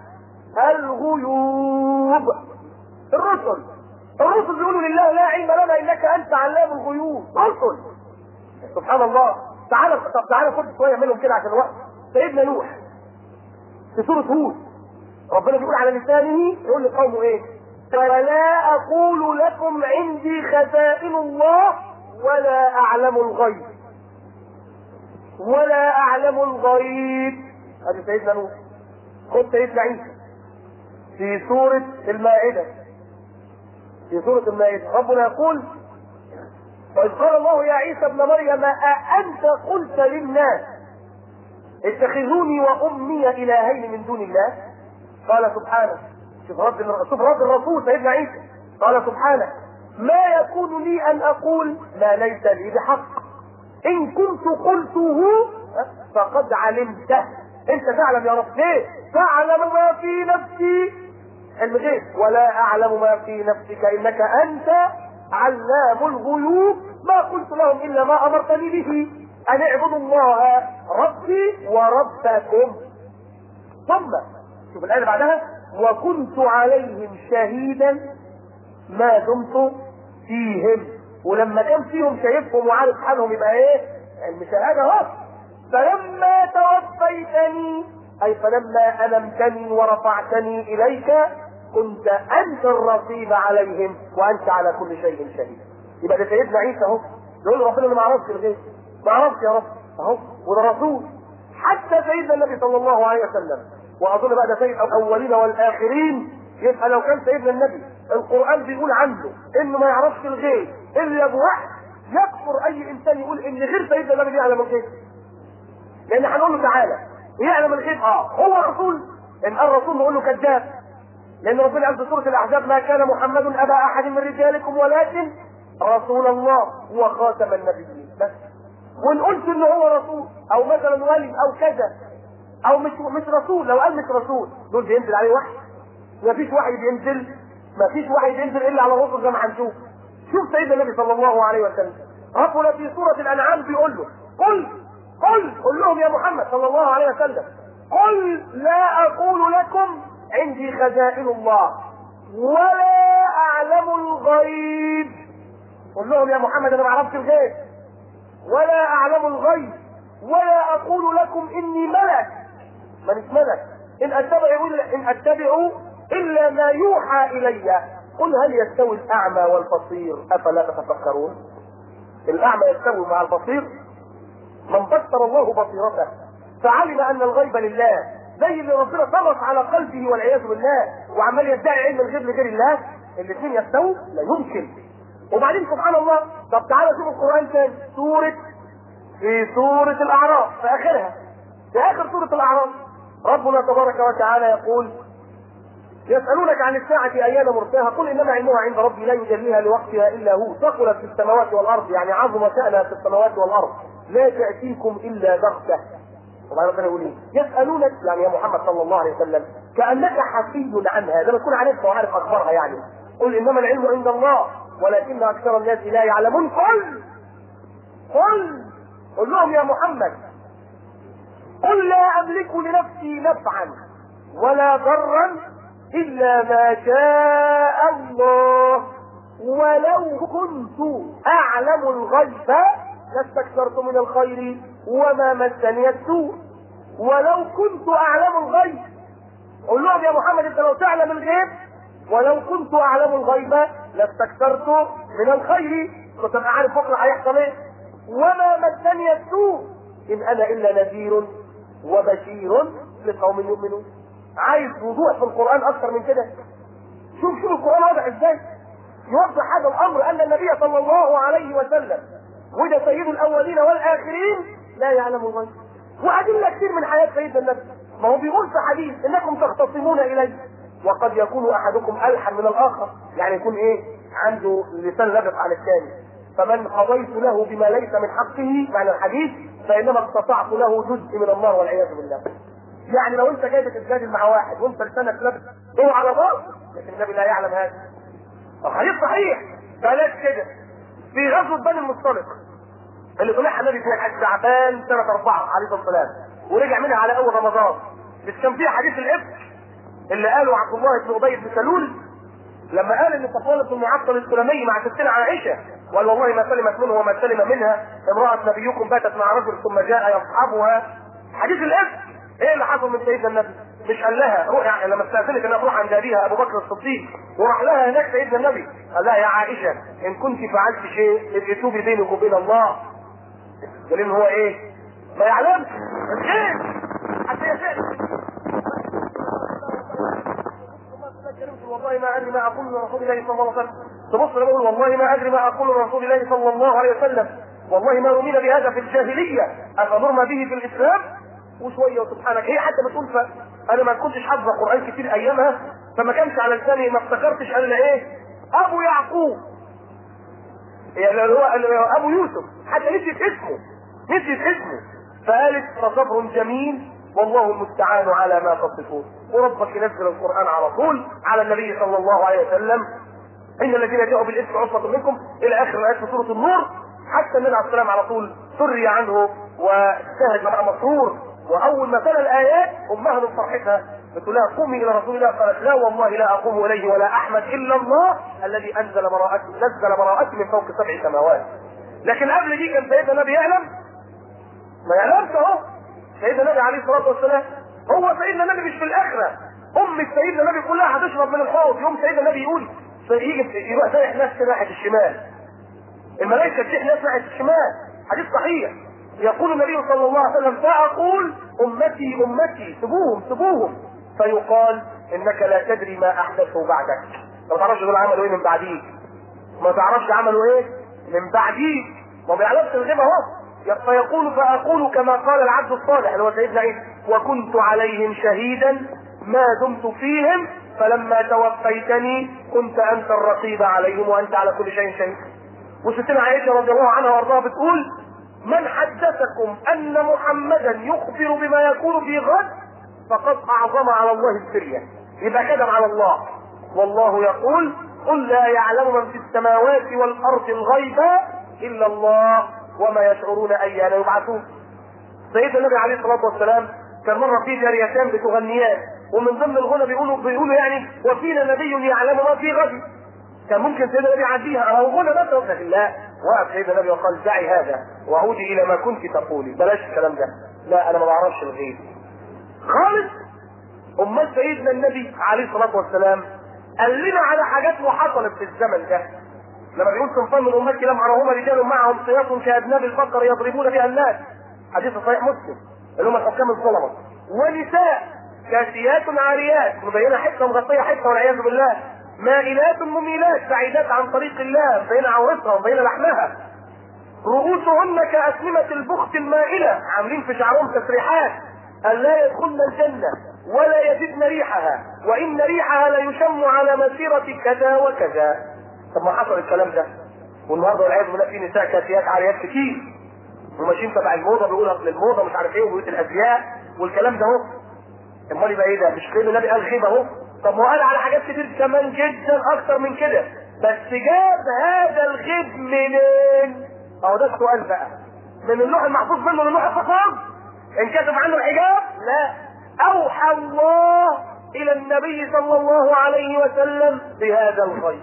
Speaker 3: الغيوب الرسل الرسل بيقولوا لله لا علم لنا انك انت علام الغيوب رسل سبحان الله تعالى طب تعالى خد شويه منهم كده عشان الوقت سيدنا نوح في سوره هود ربنا بيقول على لسانه يقول لقومه ايه فلا اقول لكم عندي خزائن الله ولا اعلم الغيب ولا اعلم الغيب هذا سيدنا نوح خد سيدنا عيسى في سورة المائدة في سورة المائدة ربنا يقول وإذ قال الله يا عيسى ابن مريم أأنت قلت للناس اتخذوني وأمي إلهين من دون الله قال سبحانه شوف رد شوف رد الرسول سيدنا عيسى قال سبحانه ما يكون لي أن أقول ما ليس لي بحق إن كنت قلته فقد علمته أنت تعلم يا رب ليه؟ تعلم ما في نفسي الغيب ولا أعلم ما في نفسك إنك أنت علام الغيوب ما قلت لهم إلا ما أمرتني به أن اعبدوا الله ربي وربكم ثم شوف الآية اللي بعدها وكنت عليهم شهيدا ما دمت فيهم ولما كان فيهم شايفهم وعارف حالهم يبقى ايه المشاهدة اهو فلما توفيتني اي فلما المتني ورفعتني اليك كنت انت الرقيب عليهم وانت على كل شيء شهيد يبقى ده سيدنا عيسى اهو يقول ربنا انا ما اعرفش الغيب ما اعرفش يا رب اهو وده رسول حتى سيدنا النبي صلى الله عليه وسلم واظن بقى ده سيد الاولين والاخرين يبقى لو كان سيدنا النبي القران بيقول عنه انه ما يعرفش الغيب الا بوحي يكفر اي انسان يقول ان غير سيدنا النبي يعلم الغيب لان هنقول له تعالى يعلم الغيب اه هو رسول ان قال رسول نقول له كذاب لان ربنا قال في سوره الاحزاب ما كان محمد ابا احد من رجالكم ولكن رسول الله وخاتم النبيين بس وان قلت ان هو رسول او مثلا ولي او كذا او مش مش رسول لو قال مش رسول دول بينزل عليه وحي ما فيش وحي بينزل ما فيش وحي بينزل الا على الرسل زي ما هنشوف شوف سيدنا النبي صلى الله عليه وسلم ربنا في سوره الانعام بيقول له قل قل قل لهم يا محمد صلى الله عليه وسلم قل لا اقول لكم عندي خزائن الله ولا اعلم الغيب قل لهم يا محمد انا ما اعرفش الغيب ولا اعلم الغيب ولا اقول لكم اني ملك من ملك ان اتبع الا ان اتبع الا ما يوحى الي قل هل يستوي الاعمى والبصير افلا تتفكرون الاعمى يستوي مع البصير من بصر الله بصيرته فعلم ان الغيب لله زي اللي ربنا طمس على قلبه والعياذ بالله وعمال يدعي علم الغيب لغير الله الاثنين يستووا لا يمكن وبعدين سبحان الله طب تعالى شوف القران تاني سوره في سوره الاعراف في اخرها في اخر سوره الاعراف ربنا تبارك وتعالى يقول يسألونك عن الساعة أيان مرساها قل إنما علمها عند ربي لا يجليها لوقتها إلا هو ثقلت في السماوات والأرض يعني عظم شأنها في السماوات والأرض لا تأتيكم إلا بغتة وبعدين ربنا يقول ايه؟ يسألونك يعني يا محمد صلى الله عليه وسلم كأنك حفي عنها زي ما تكون عارفها وعارف أخبارها يعني قل إنما العلم عند الله ولكن أكثر الناس لا يعلمون قل قل قل لهم يا محمد قل لا أملك لنفسي نفعا ولا ضرا إلا ما شاء الله ولو كنت أعلم الغيب لاستكثرت من الخير وما مسني السوء ولو كنت أعلم الغيب قول لهم يا محمد انت لو تعلم الغيب ولو كنت اعلم الغيب لاستكثرت من الخير كنت ابقى عارف بكره هيحصل ايه وما مسني السوء ان انا الا نذير وبشير لقوم يؤمنون عايز وضوح في القران اكثر من كده شوف شوف القران واضح ازاي يوضح هذا الامر ان النبي صلى الله عليه وسلم وده سيد الاولين والاخرين لا يعلم الغيب وادله كثير من حياه سيدنا النبي ما هو بيقول في حديث انكم تختصمون الي وقد يكون احدكم الحن من الاخر يعني يكون ايه عنده لسان لبق على الثاني فمن قضيت له بما ليس من حقه معنى الحديث فانما اقتطعت له جزء من النار والعياذ بالله يعني لو انت جاي تتجادل مع واحد وانت لسانك لبق هو على بعض لكن النبي لا يعلم هذا الحديث صحيح بلاش كده في غزوه بني المصطلق اللي طلعها النبي فيها حج شعبان سنه اربعه عليه الصلاه والسلام ورجع منها على اول رمضان مش كان فيها حديث الافك اللي قاله عبد الله بن ابي بن سلول لما قال ان صفوان بن معطل السلمي مع ستنا عائشه وقال والله ما سلمت منه وما سلم منها امراه نبيكم باتت مع رجل ثم جاء يصحبها حديث الافك ايه اللي حصل من سيدنا النبي؟ مش قال لها روح يعني لما استاذنت ان اروح عند ابيها ابو بكر الصديق وراح لها هناك سيدنا النبي قال لها يا عائشه ان كنت فعلت شيء ابقي توبي بينك وبين الله دليل هو ايه؟ ما يعلمش الخير حتى يشاء والله ما ادري ما اقول لرسول الله صلى الله عليه وسلم تبص بقول والله ما ادري ما اقول لرسول الله صلى الله عليه وسلم والله ما رمينا بهذا في الجاهليه افنرمى به في الاسلام وشويه وسبحانك هي حتى بتقول ف انا ما كنتش حافظه قران كتير ايامها فما كانش على لساني ما افتكرتش الا ايه ابو يعقوب يعني اللي هو اللي هو ابو يوسف حتى نسيت اسمه نسيت اسمه فقالت فصبر جميل والله المستعان على ما تصفون وربك ينزل القران على طول على النبي صلى الله عليه وسلم ان الذين جاءوا بالاسم عصبه منكم الى اخر الايات في سوره النور حتى النبي عليه السلام على طول سري عنه واجتهد مع مسرور واول ما تلا الايات امها من فرحتها بتقول لها قومي الى رسول الله قالت لا والله لا اقوم اليه ولا احمد الا الله الذي انزل براءتي نزل براءتي من فوق سبع سماوات لكن قبل دي كان سيدنا النبي يعلم ما يعلمش اهو سيدنا النبي عليه الصلاه والسلام هو سيدنا النبي مش في الاخره ام سيدنا النبي كلها هتشرب من الحوض يوم سيدنا النبي يقول يجي يروح سايح ناس كده ناحيه الشمال الملائكه تسيح ناس ناحيه الشمال حديث صحيح يقول النبي صلى الله عليه وسلم فاقول امتي امتي سبوهم سبوهم فيقال انك لا تدري ما احدثه بعدك ما تعرفش دول عملوا ايه من بعديك ما تعرفش عملوا ايه من بعديك ما بيعرفش الغيب اهو فيقول فاقول كما قال العبد الصالح اللي هو سيدنا عيسى وكنت عليهم شهيدا ما دمت فيهم فلما توفيتني كنت انت الرقيب عليهم وانت على كل شيء شهيد وستنا عائشه رضي الله عنها وارضاها بتقول من حدثكم ان محمدا يخبر بما يكون في غد فقد اعظم على الله السريه يبقى كذب على الله والله يقول قل لا يعلم من في السماوات والارض الغيب الا الله وما يشعرون ايان يبعثون سيدنا النبي عليه الصلاه والسلام كان مره في جاريتان بتغنيان ومن ضمن الغنى بيقولوا بيقولوا يعني وفينا نبي يعلم ما في غد كان ممكن سيدنا النبي يعديها او غنى بس لكن لا وقف سيدنا النبي وقال دعي هذا وعودي الى ما كنت تقولي بلاش الكلام ده لا انا ما بعرفش الغيب خالص امال سيدنا النبي عليه الصلاه والسلام قال لنا على حاجات وحصلت في الزمن ده لما بيقول صنفان من امتي لم ارهما رجال معهم سياط كاذناب البقر يضربون بها الناس حديث صحيح مسلم اللي هم الحكام الظلمه ونساء كاسيات عاريات مبينه حته مغطيه حته والعياذ بالله مائلات مميلات بعيدات عن طريق الله بين عورتها وبين لحمها رؤوسهن كأسنمة البخت المائلة عاملين في شعرهم تسريحات ألا يدخلن الجنة ولا يجدن ريحها وإن ريحها ليشم على مسيرة كذا وكذا طب ما حصل الكلام ده والنهارده والعياذ بالله في نساء كاسيات عاريات كتير وماشيين تبع الموضه بيقولوا اصل الموضه مش عارف ايه وبيوت الازياء والكلام ده اهو امال يبقى ايه ده مش كده النبي قال خيبه اهو طب ما هو قال على حاجات كتير كمان جدا اكتر من كده بس جاب هذا الخيب منين؟ اهو ده السؤال بقى من اللوح المحفوظ منه للوح الحفاظ انكتب عنه الحجاب؟ لا اوحى الله الى النبي صلى الله عليه وسلم بهذا الغيب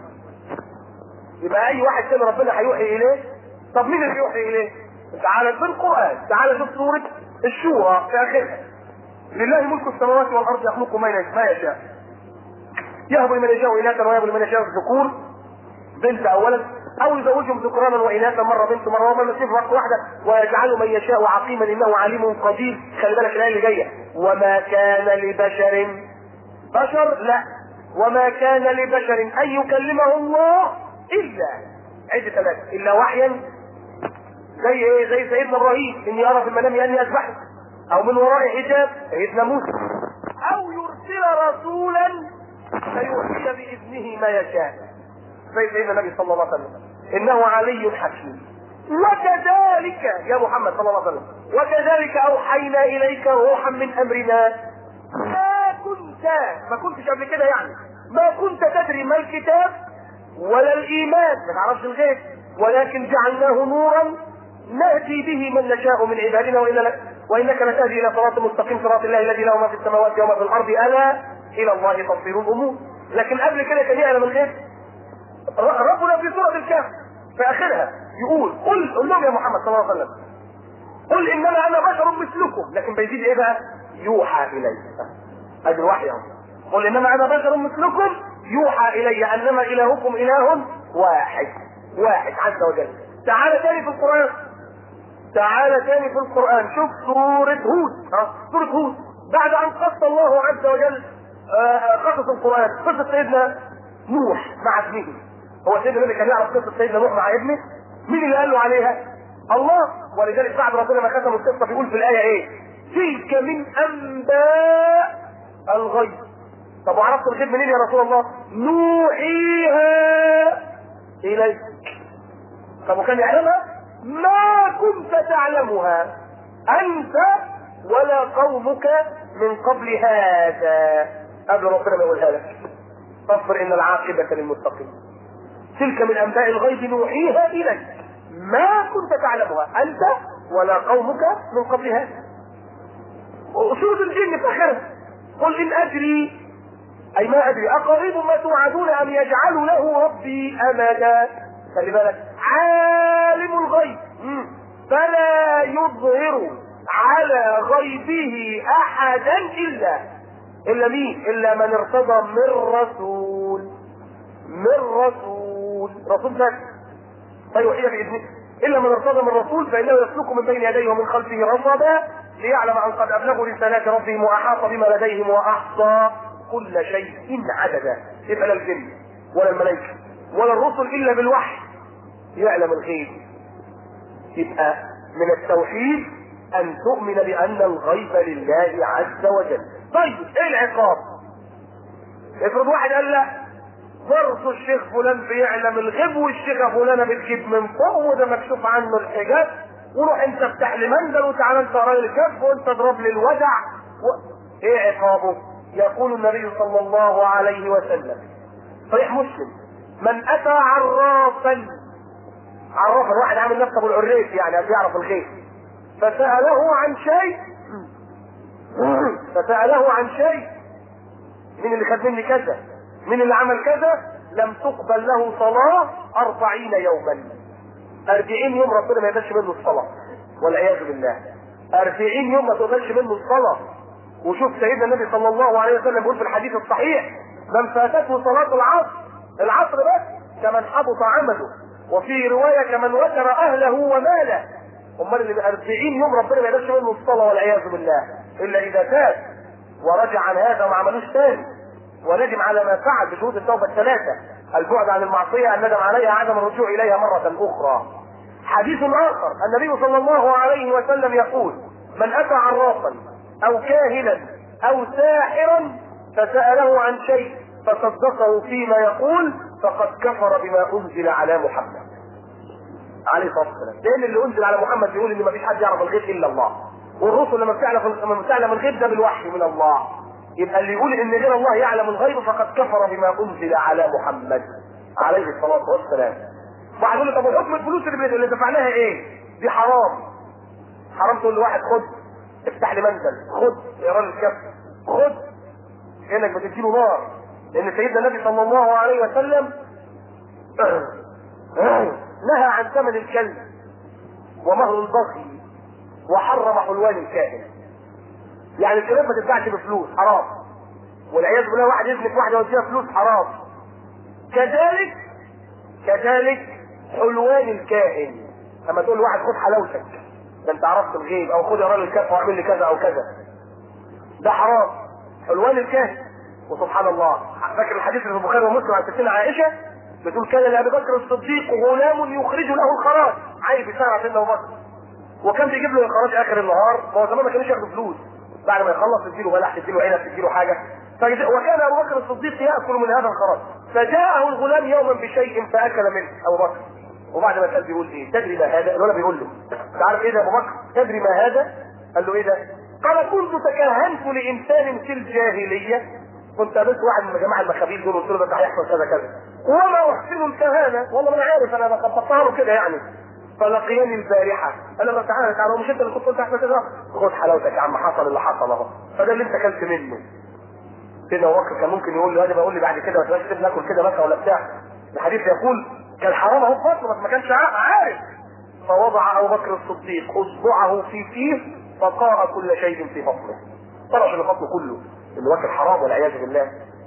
Speaker 3: يبقى اي واحد كده ربنا هيوحي اليه طب مين اللي هيوحي اليه؟ تعالى في القران تعالى شوف سوره الشورى في اخرها لله ملك السماوات والارض يخلق ما ما يشاء يهب لمن يشاء اناثا ويهب لمن يشاء الذكور بنت او ولد او يزوجهم ذكرانا واناثا مره بنت مره ومره نصيب وقت واحده ويجعل من يشاء عقيما انه عليم قدير خلي بالك الايه اللي جايه وما كان لبشر بشر لا وما كان لبشر ان يكلمه الله الا عد ثلاثه الا وحيا زي ايه زي سيدنا ابراهيم اني ارى في المنام اني اذبحك او من وراء حجاب سيدنا موسى او يرسل رسولا فيوحي باذنه ما يشاء زي سيدنا النبي صلى الله عليه وسلم انه علي حكيم وكذلك يا محمد صلى الله عليه وسلم وكذلك اوحينا اليك روحا من امرنا ما كنت ما كنتش قبل كده يعني ما كنت تدري ما الكتاب ولا الايمان ما تعرفش الغيب ولكن جعلناه نورا نهدي به من نشاء من عبادنا وإن وانك لتهدي الى صراط مستقيم صراط الله الذي له ما في السماوات وما في الارض الا الى الله تصير الامور لكن قبل كده كان يعلم الغيب ربنا في سوره الكهف في اخرها يقول قل قل لهم يا محمد صلى الله عليه وسلم قل انما انا بشر مثلكم لكن بيزيد ايه بقى يوحى الي ادي الوحي اهو قل انما انا بشر مثلكم يوحى الي انما الهكم اله واحد واحد عز وجل تعالى تاني في القران تعالى تاني في القران شوف سوره هود ها سوره هود بعد ان قص الله عز وجل قصص القران قصه سيدنا نوح مع ابنه هو سيدنا النبي كان يعرف قصه سيدنا نوح مع ابنه مين اللي قال له عليها الله ولذلك بعد ربنا ما ختم القصه بيقول في الايه ايه تلك من انباء الغيب طب وعرفت الغيب منين يا رسول الله نوحيها اليك طب وكان يعلمها ما كنت تعلمها انت ولا قومك من قبل هذا قبل ربنا ما يقولها لك فاصبر ان العاقبه للمتقين تلك من انباء الغيب نوحيها اليك ما كنت تعلمها انت ولا قومك من قبل هذا سورة الجن في اخرها قل ان ادري اي ما ادري اقريب ما توعدون ام يجعل له ربي امدا خلي بالك عالم الغيب فلا يظهر على غيبه احدا الا الا مين الا من ارتضى من رسول من رسول رسول ذات فيوحي باذنه الا من ارتضى من رسول فانه يسلك من بين يديه ومن خلفه رصدا ليعلم ان قد ابلغوا رسالات ربهم واحاط بما لديهم واحصى كل شيء عددا يبقى لا الجن ولا الملائكه ولا الرسل الا بالوحي يعلم الغيب يبقى من التوحيد ان تؤمن بان الغيب لله عز وجل طيب ايه العقاب افرض واحد قال لا برضه الشيخ فلان بيعلم الغيب والشيخه فلانه بتجيب من فوق وده مكشوف عنه الحجاب وروح انت افتح لي مندل وتعالى انت قراي الكف وانت اضرب لي الوجع و... ايه عقابه؟ يقول النبي صلى الله عليه وسلم صحيح مسلم من اتى عرافا عرافا واحد عامل نفسه ابو العريف يعني بيعرف الغيب فسأله عن شيء فسأله عن شيء مين اللي خد مني كذا مين اللي عمل كذا لم تقبل له صلاة أربعين يوما أربعين يوم ربنا ما يقبلش منه الصلاة والعياذ بالله أربعين يوم ما تقبلش منه الصلاة وشوف سيدنا النبي صلى الله عليه وسلم بيقول في الحديث الصحيح من فاتته صلاة العصر العصر بس كمن حبط عمله وفي رواية كمن وتر أهله وماله امال اللي ب 40 يوم ربنا ما يقدرش منه الصلاه والعياذ بالله الا اذا تاب ورجع عن هذا وما عملوش تاني وندم على ما فعل بشروط التوبه الثلاثه البعد عن المعصيه الندم عليها عدم الرجوع اليها مره اخرى حديث اخر النبي صلى الله عليه وسلم يقول من اتى عرافا او كاهنا او ساحرا فساله عن شيء فصدقه فيما يقول فقد كفر بما انزل على محمد عليه الصلاه والسلام لان اللي انزل على محمد بيقول ان مفيش حد يعرف الغيب الا الله والرسل لما بتعلم لما بتعلم الغيب ده بالوحي من الله يبقى اللي يقول ان غير الله يعلم الغيب فقد كفر بما انزل على محمد عليه الصلاه والسلام واحد يقول لي طب وحكم الفلوس اللي اللي دفعناها ايه؟ دي حرام حرام تقول لواحد خد افتح لي منزل خد اقرا لي الكف خد كانك بتديله نار لان سيدنا النبي صلى الله عليه وسلم نهى عن ثمن الكلب ومهر البغي وحرم حلوان الكاهن يعني الكلاب ما تتباعش بفلوس حرام والعياذ بالله واحد يزنك واحده ويديها فلوس حرام كذلك كذلك حلوان الكاهن لما تقول لواحد خد حلاوتك ده انت عرفت الغيب او خد يا راجل كف واعمل لي كذا او كذا ده حرام حلوان الكاهن وسبحان الله فاكر الحديث اللي في البخاري ومسلم عن ستنا عائشه بتقول كان لابي بكر الصديق غلام يخرج له الخراج عايز يسارع سيدنا ابو بكر وكان بيجيب له الخراج اخر النهار ما هو زمان ما كانوش ياخدوا فلوس بعد ما يخلص تديله بلح تديله عنب تديله حاجه فجد... وكان ابو بكر الصديق ياكل من هذا الخراج فجاءه الغلام يوما بشيء فاكل منه ابو بكر وبعد ما سال بيقول ايه تدري ما هذا الولد بيقول له تعرف ايه ده يا ابو بكر تدري ما هذا قال له ايه ده قال كنت تكهنت لانسان في الجاهليه كنت قابلت واحد من الجماعه المخابيل دول قلت له ده هيحصل كذا كذا وما احسن الكهانه والله ما انا عارف انا خبطتها له كده يعني فلقياني البارحه قال له تعالى تعالى مش انت اللي كنت قلت احنا كده خد حلاوتك يا عم حصل اللي حصل اهو فده اللي انت اكلت منه سيدنا ابو بكر كان ممكن يقول له هذا بقول لي بعد كده ما تبقاش كده ناكل كده مثلا ولا بتاع الحديث يقول كان حرام اهو في بطنه بس ما كانش عارف فوضع ابو بكر الصديق اصبعه في فيه فقاء كل شيء في بطنه طرش اللي بطنه كله اللي واكل حرام والعياذ بالله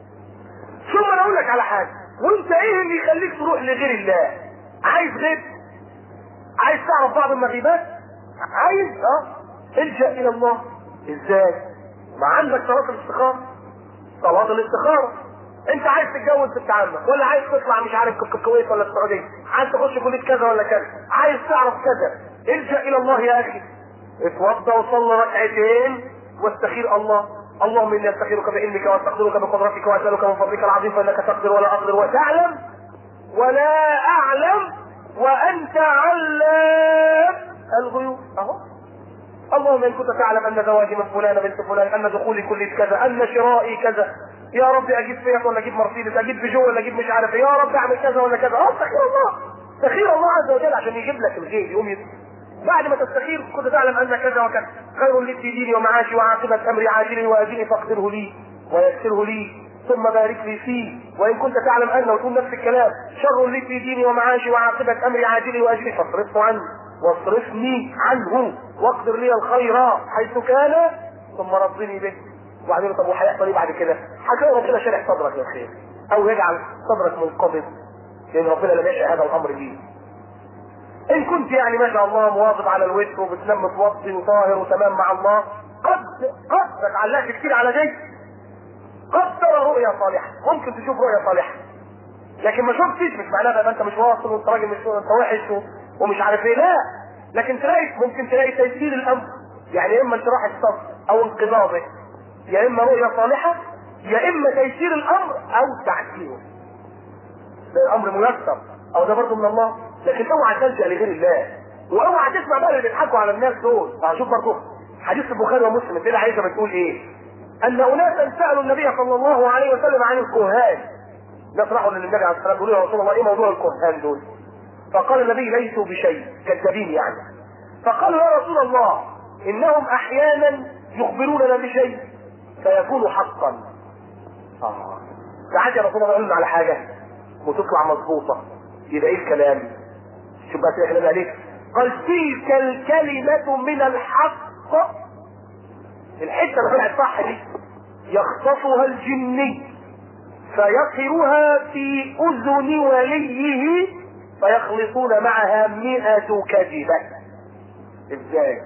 Speaker 3: ثم انا اقول لك على حاجه وانت ايه اللي يخليك تروح لغير الله عايز غيب عايز تعرف بعض المغيبات عايز اه الجا الى الله ازاي ما عندك صلاه الاستخاره صلاه الاستخاره انت عايز تتجوز بنت عمك ولا عايز تطلع مش عارف في الكويت ولا السعوديه عايز تخش كليه كذا ولا كذا عايز تعرف كذا الجا الى الله يا اخي اتوضى وصلي ركعتين واستخير الله اللهم اني استخيرك بعلمك واستقدرك بقدرتك واسالك من فضلك العظيم فانك تقدر ولا اقدر وتعلم ولا اعلم وانت علام الغيوب اهو اللهم ان كنت تعلم ان زواجي من فلان بنت فلان ان دخولي كليه كذا ان شرائي كذا يا رب اجيب فيات ولا اجيب مرسيدس اجيب بيجو ولا اجيب مش عارف يا رب اعمل كذا ولا كذا اه استخير الله استخير الله عز وجل عشان يجيب لك الغيب يقوم يد... بعد ما تستخير كنت تعلم ان كذا وكذا خير لي في ديني ومعاشي وعاقبه امري عاجلي واجلي فاقدره لي ويسره لي ثم بارك لي فيه وان كنت تعلم انه تقول نفس الكلام شر لي في ديني ومعاشي وعاقبه امري عاجلي واجلي فاصرفه عني واصرفني عنه واقدر لي الخير حيث كان ثم رضني به وبعدين طب وهيحصل ايه بعد كده؟ هتلاقي ربنا شارح صدرك للخير او يجعل صدرك منقبض لان ربنا لم يشاء هذا الامر ليه ان كنت يعني ما شاء الله مواظب على الوتر وبتنام متوضي وطاهر وتمام مع الله قد قد علقت كتير على دي قد ترى رؤيا صالحه ممكن تشوف رؤيا صالحه لكن ما شفتش مش معناها بقى انت مش واصل وانت راجل مش انت وحش و... ومش عارف ايه لا لكن تلاقي ممكن تلاقي تيسير الامر يعني اما انشراح الصدر او انقباضه يا اما رؤيا صالحه يا اما تيسير الامر او تعسيره ده الامر ميسر او ده برضه من الله لكن اوعى تلجا لغير الله واوعى تسمع بقى اللي بيضحكوا على الناس دول شوف برضه حديث البخاري ومسلم السيدة عائشة بتقول ايه؟ ان اناسا سالوا النبي صلى الله عليه وسلم عن الكهان ناس راحوا للنبي عليه الصلاه والسلام يقولوا يا رسول الله ايه موضوع الكهان دول؟ فقال النبي ليسوا بشيء كذابين يعني فقالوا يا رسول الله انهم احيانا يخبروننا بشيء فيكون حقا اه ساعات يا رسول الله يقول على حاجه وتطلع مظبوطه يبقى ايه الكلام شوف بقى كده عليك قال تلك الكلمة من الحق الحتة اللي طلعت صح دي يخطفها الجني فيقرها في أذن وليه فيخلطون معها مئة كذبة ازاي؟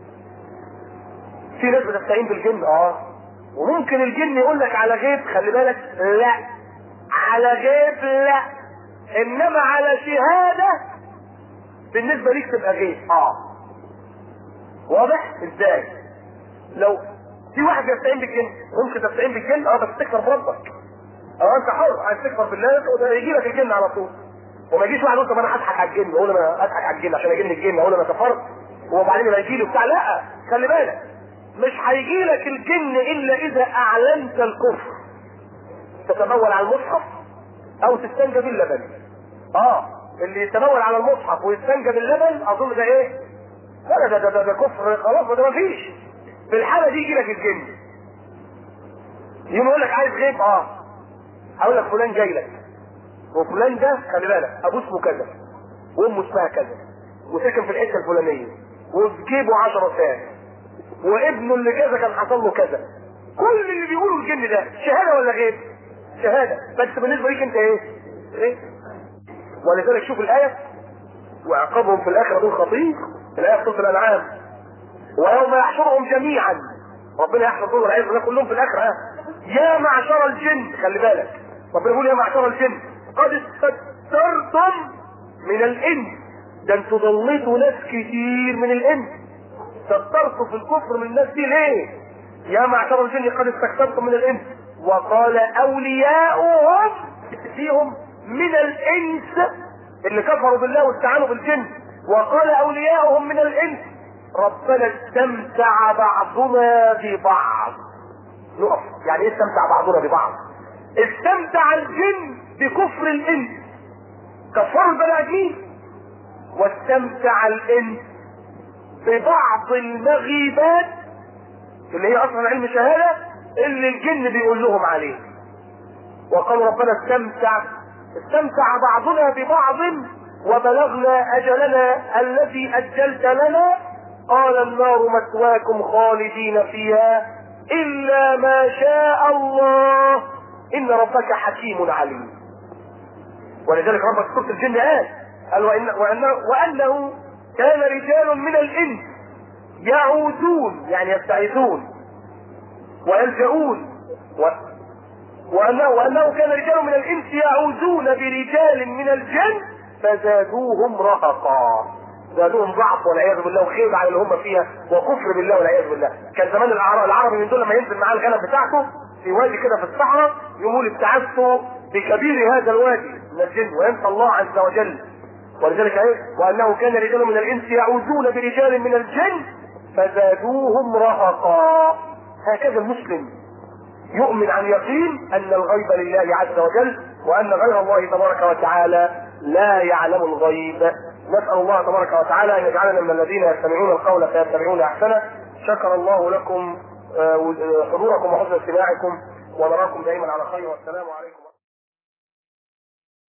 Speaker 3: في ناس بتستعين بالجن اه وممكن الجن يقول لك على غيب خلي بالك لا على غيب لا انما على شهاده بالنسبه ليك تبقى غيب اه واضح ازاي لو في واحد يستعين بالجن ممكن تستعين بالجن اه بس تكفر بربك اه انت حر عايز تكفر بالله وده يجي لك الجن على طول وما يجيش واحد يقول طب انا هضحك على الجن اقول انا اضحك على الجن عشان اجن الجن اقول انا كفرت وبعدين ما يجي له بتاع لا خلي بالك مش هيجي لك الجن الا اذا اعلنت الكفر تتبول على المصحف او تستنجى باللبن اه اللي يتبول على المصحف ويستنجى باللبن اظن ده ايه لا ده ده ده, ده كفر خلاص ده مفيش في الحاله دي يجي لك الجن يقوم يقول لك عايز غيب اه هقول لك فلان جاي لك وفلان ده خلي بالك ابوه اسمه كذا وامه اسمها كذا وساكن في الحته الفلانيه وفي جيبه 10 ساعات وابنه اللي كذا كان حصل له كذا كل اللي بيقوله الجن ده شهاده ولا غيب؟ شهاده بس بالنسبه ليك انت ايه؟ ايه؟ ولذلك شوف الايه وعقابهم في الاخره دول خطير الايه في سوره الانعام ويوم يحشرهم جميعا ربنا يحشر دول والعياذ بالله كلهم في الاخره ها يا معشر الجن خلي بالك ربنا يقول يا معشر الجن قد استكثرتم من الانس ده انتوا ضليتوا ناس كتير من الانس استكثرتوا في الكفر من الناس دي ليه؟ يا معشر الجن قد استكثرتم من الانس وقال اولياؤهم فيهم من الانس اللي كفروا بالله واستعانوا بالجن وقال اولياؤهم من الانس ربنا استمتع بعضنا ببعض نقف يعني ايه استمتع بعضنا ببعض استمتع الجن بكفر الانس كفروا البني ادمين واستمتع الانس ببعض المغيبات اللي هي اصلا علم شهاده اللي الجن بيقول لهم عليه وقال ربنا استمتع استمتع بعضنا ببعض وبلغنا اجلنا الذي اجلت لنا قال النار مثواكم خالدين فيها الا ما شاء الله ان ربك حكيم عليم ولذلك ربك سوره الجن قال قال وإن وأنه, وانه كان رجال من الانس يعودون يعني يستعيذون ويلجؤون و... وأنه, وأنه كان رجال من الإنس يعوذون برجال من الجن فزادوهم رهقا زادوهم ضعف والعياذ بالله وخيب على اللي هم فيها وكفر بالله والعياذ بالله كان زمان الأعراب العربي من دول لما ينزل معاه الغنم بتاعته في وادي كده في الصحراء يقول ابتعثت بكبير هذا الوادي من الجن وينسى الله عز وجل ولذلك ايه وانه كان رجال من الانس يعوذون برجال من الجن فزادوهم رهقا هكذا المسلم يؤمن عن يقين ان الغيب لله عز وجل وان غير الله تبارك وتعالى لا يعلم الغيب نسال الله تبارك وتعالى ان يجعلنا من الذين يستمعون القول فيتبعون احسنه شكر الله لكم حضوركم وحسن استماعكم ونراكم دائما على خير والسلام عليكم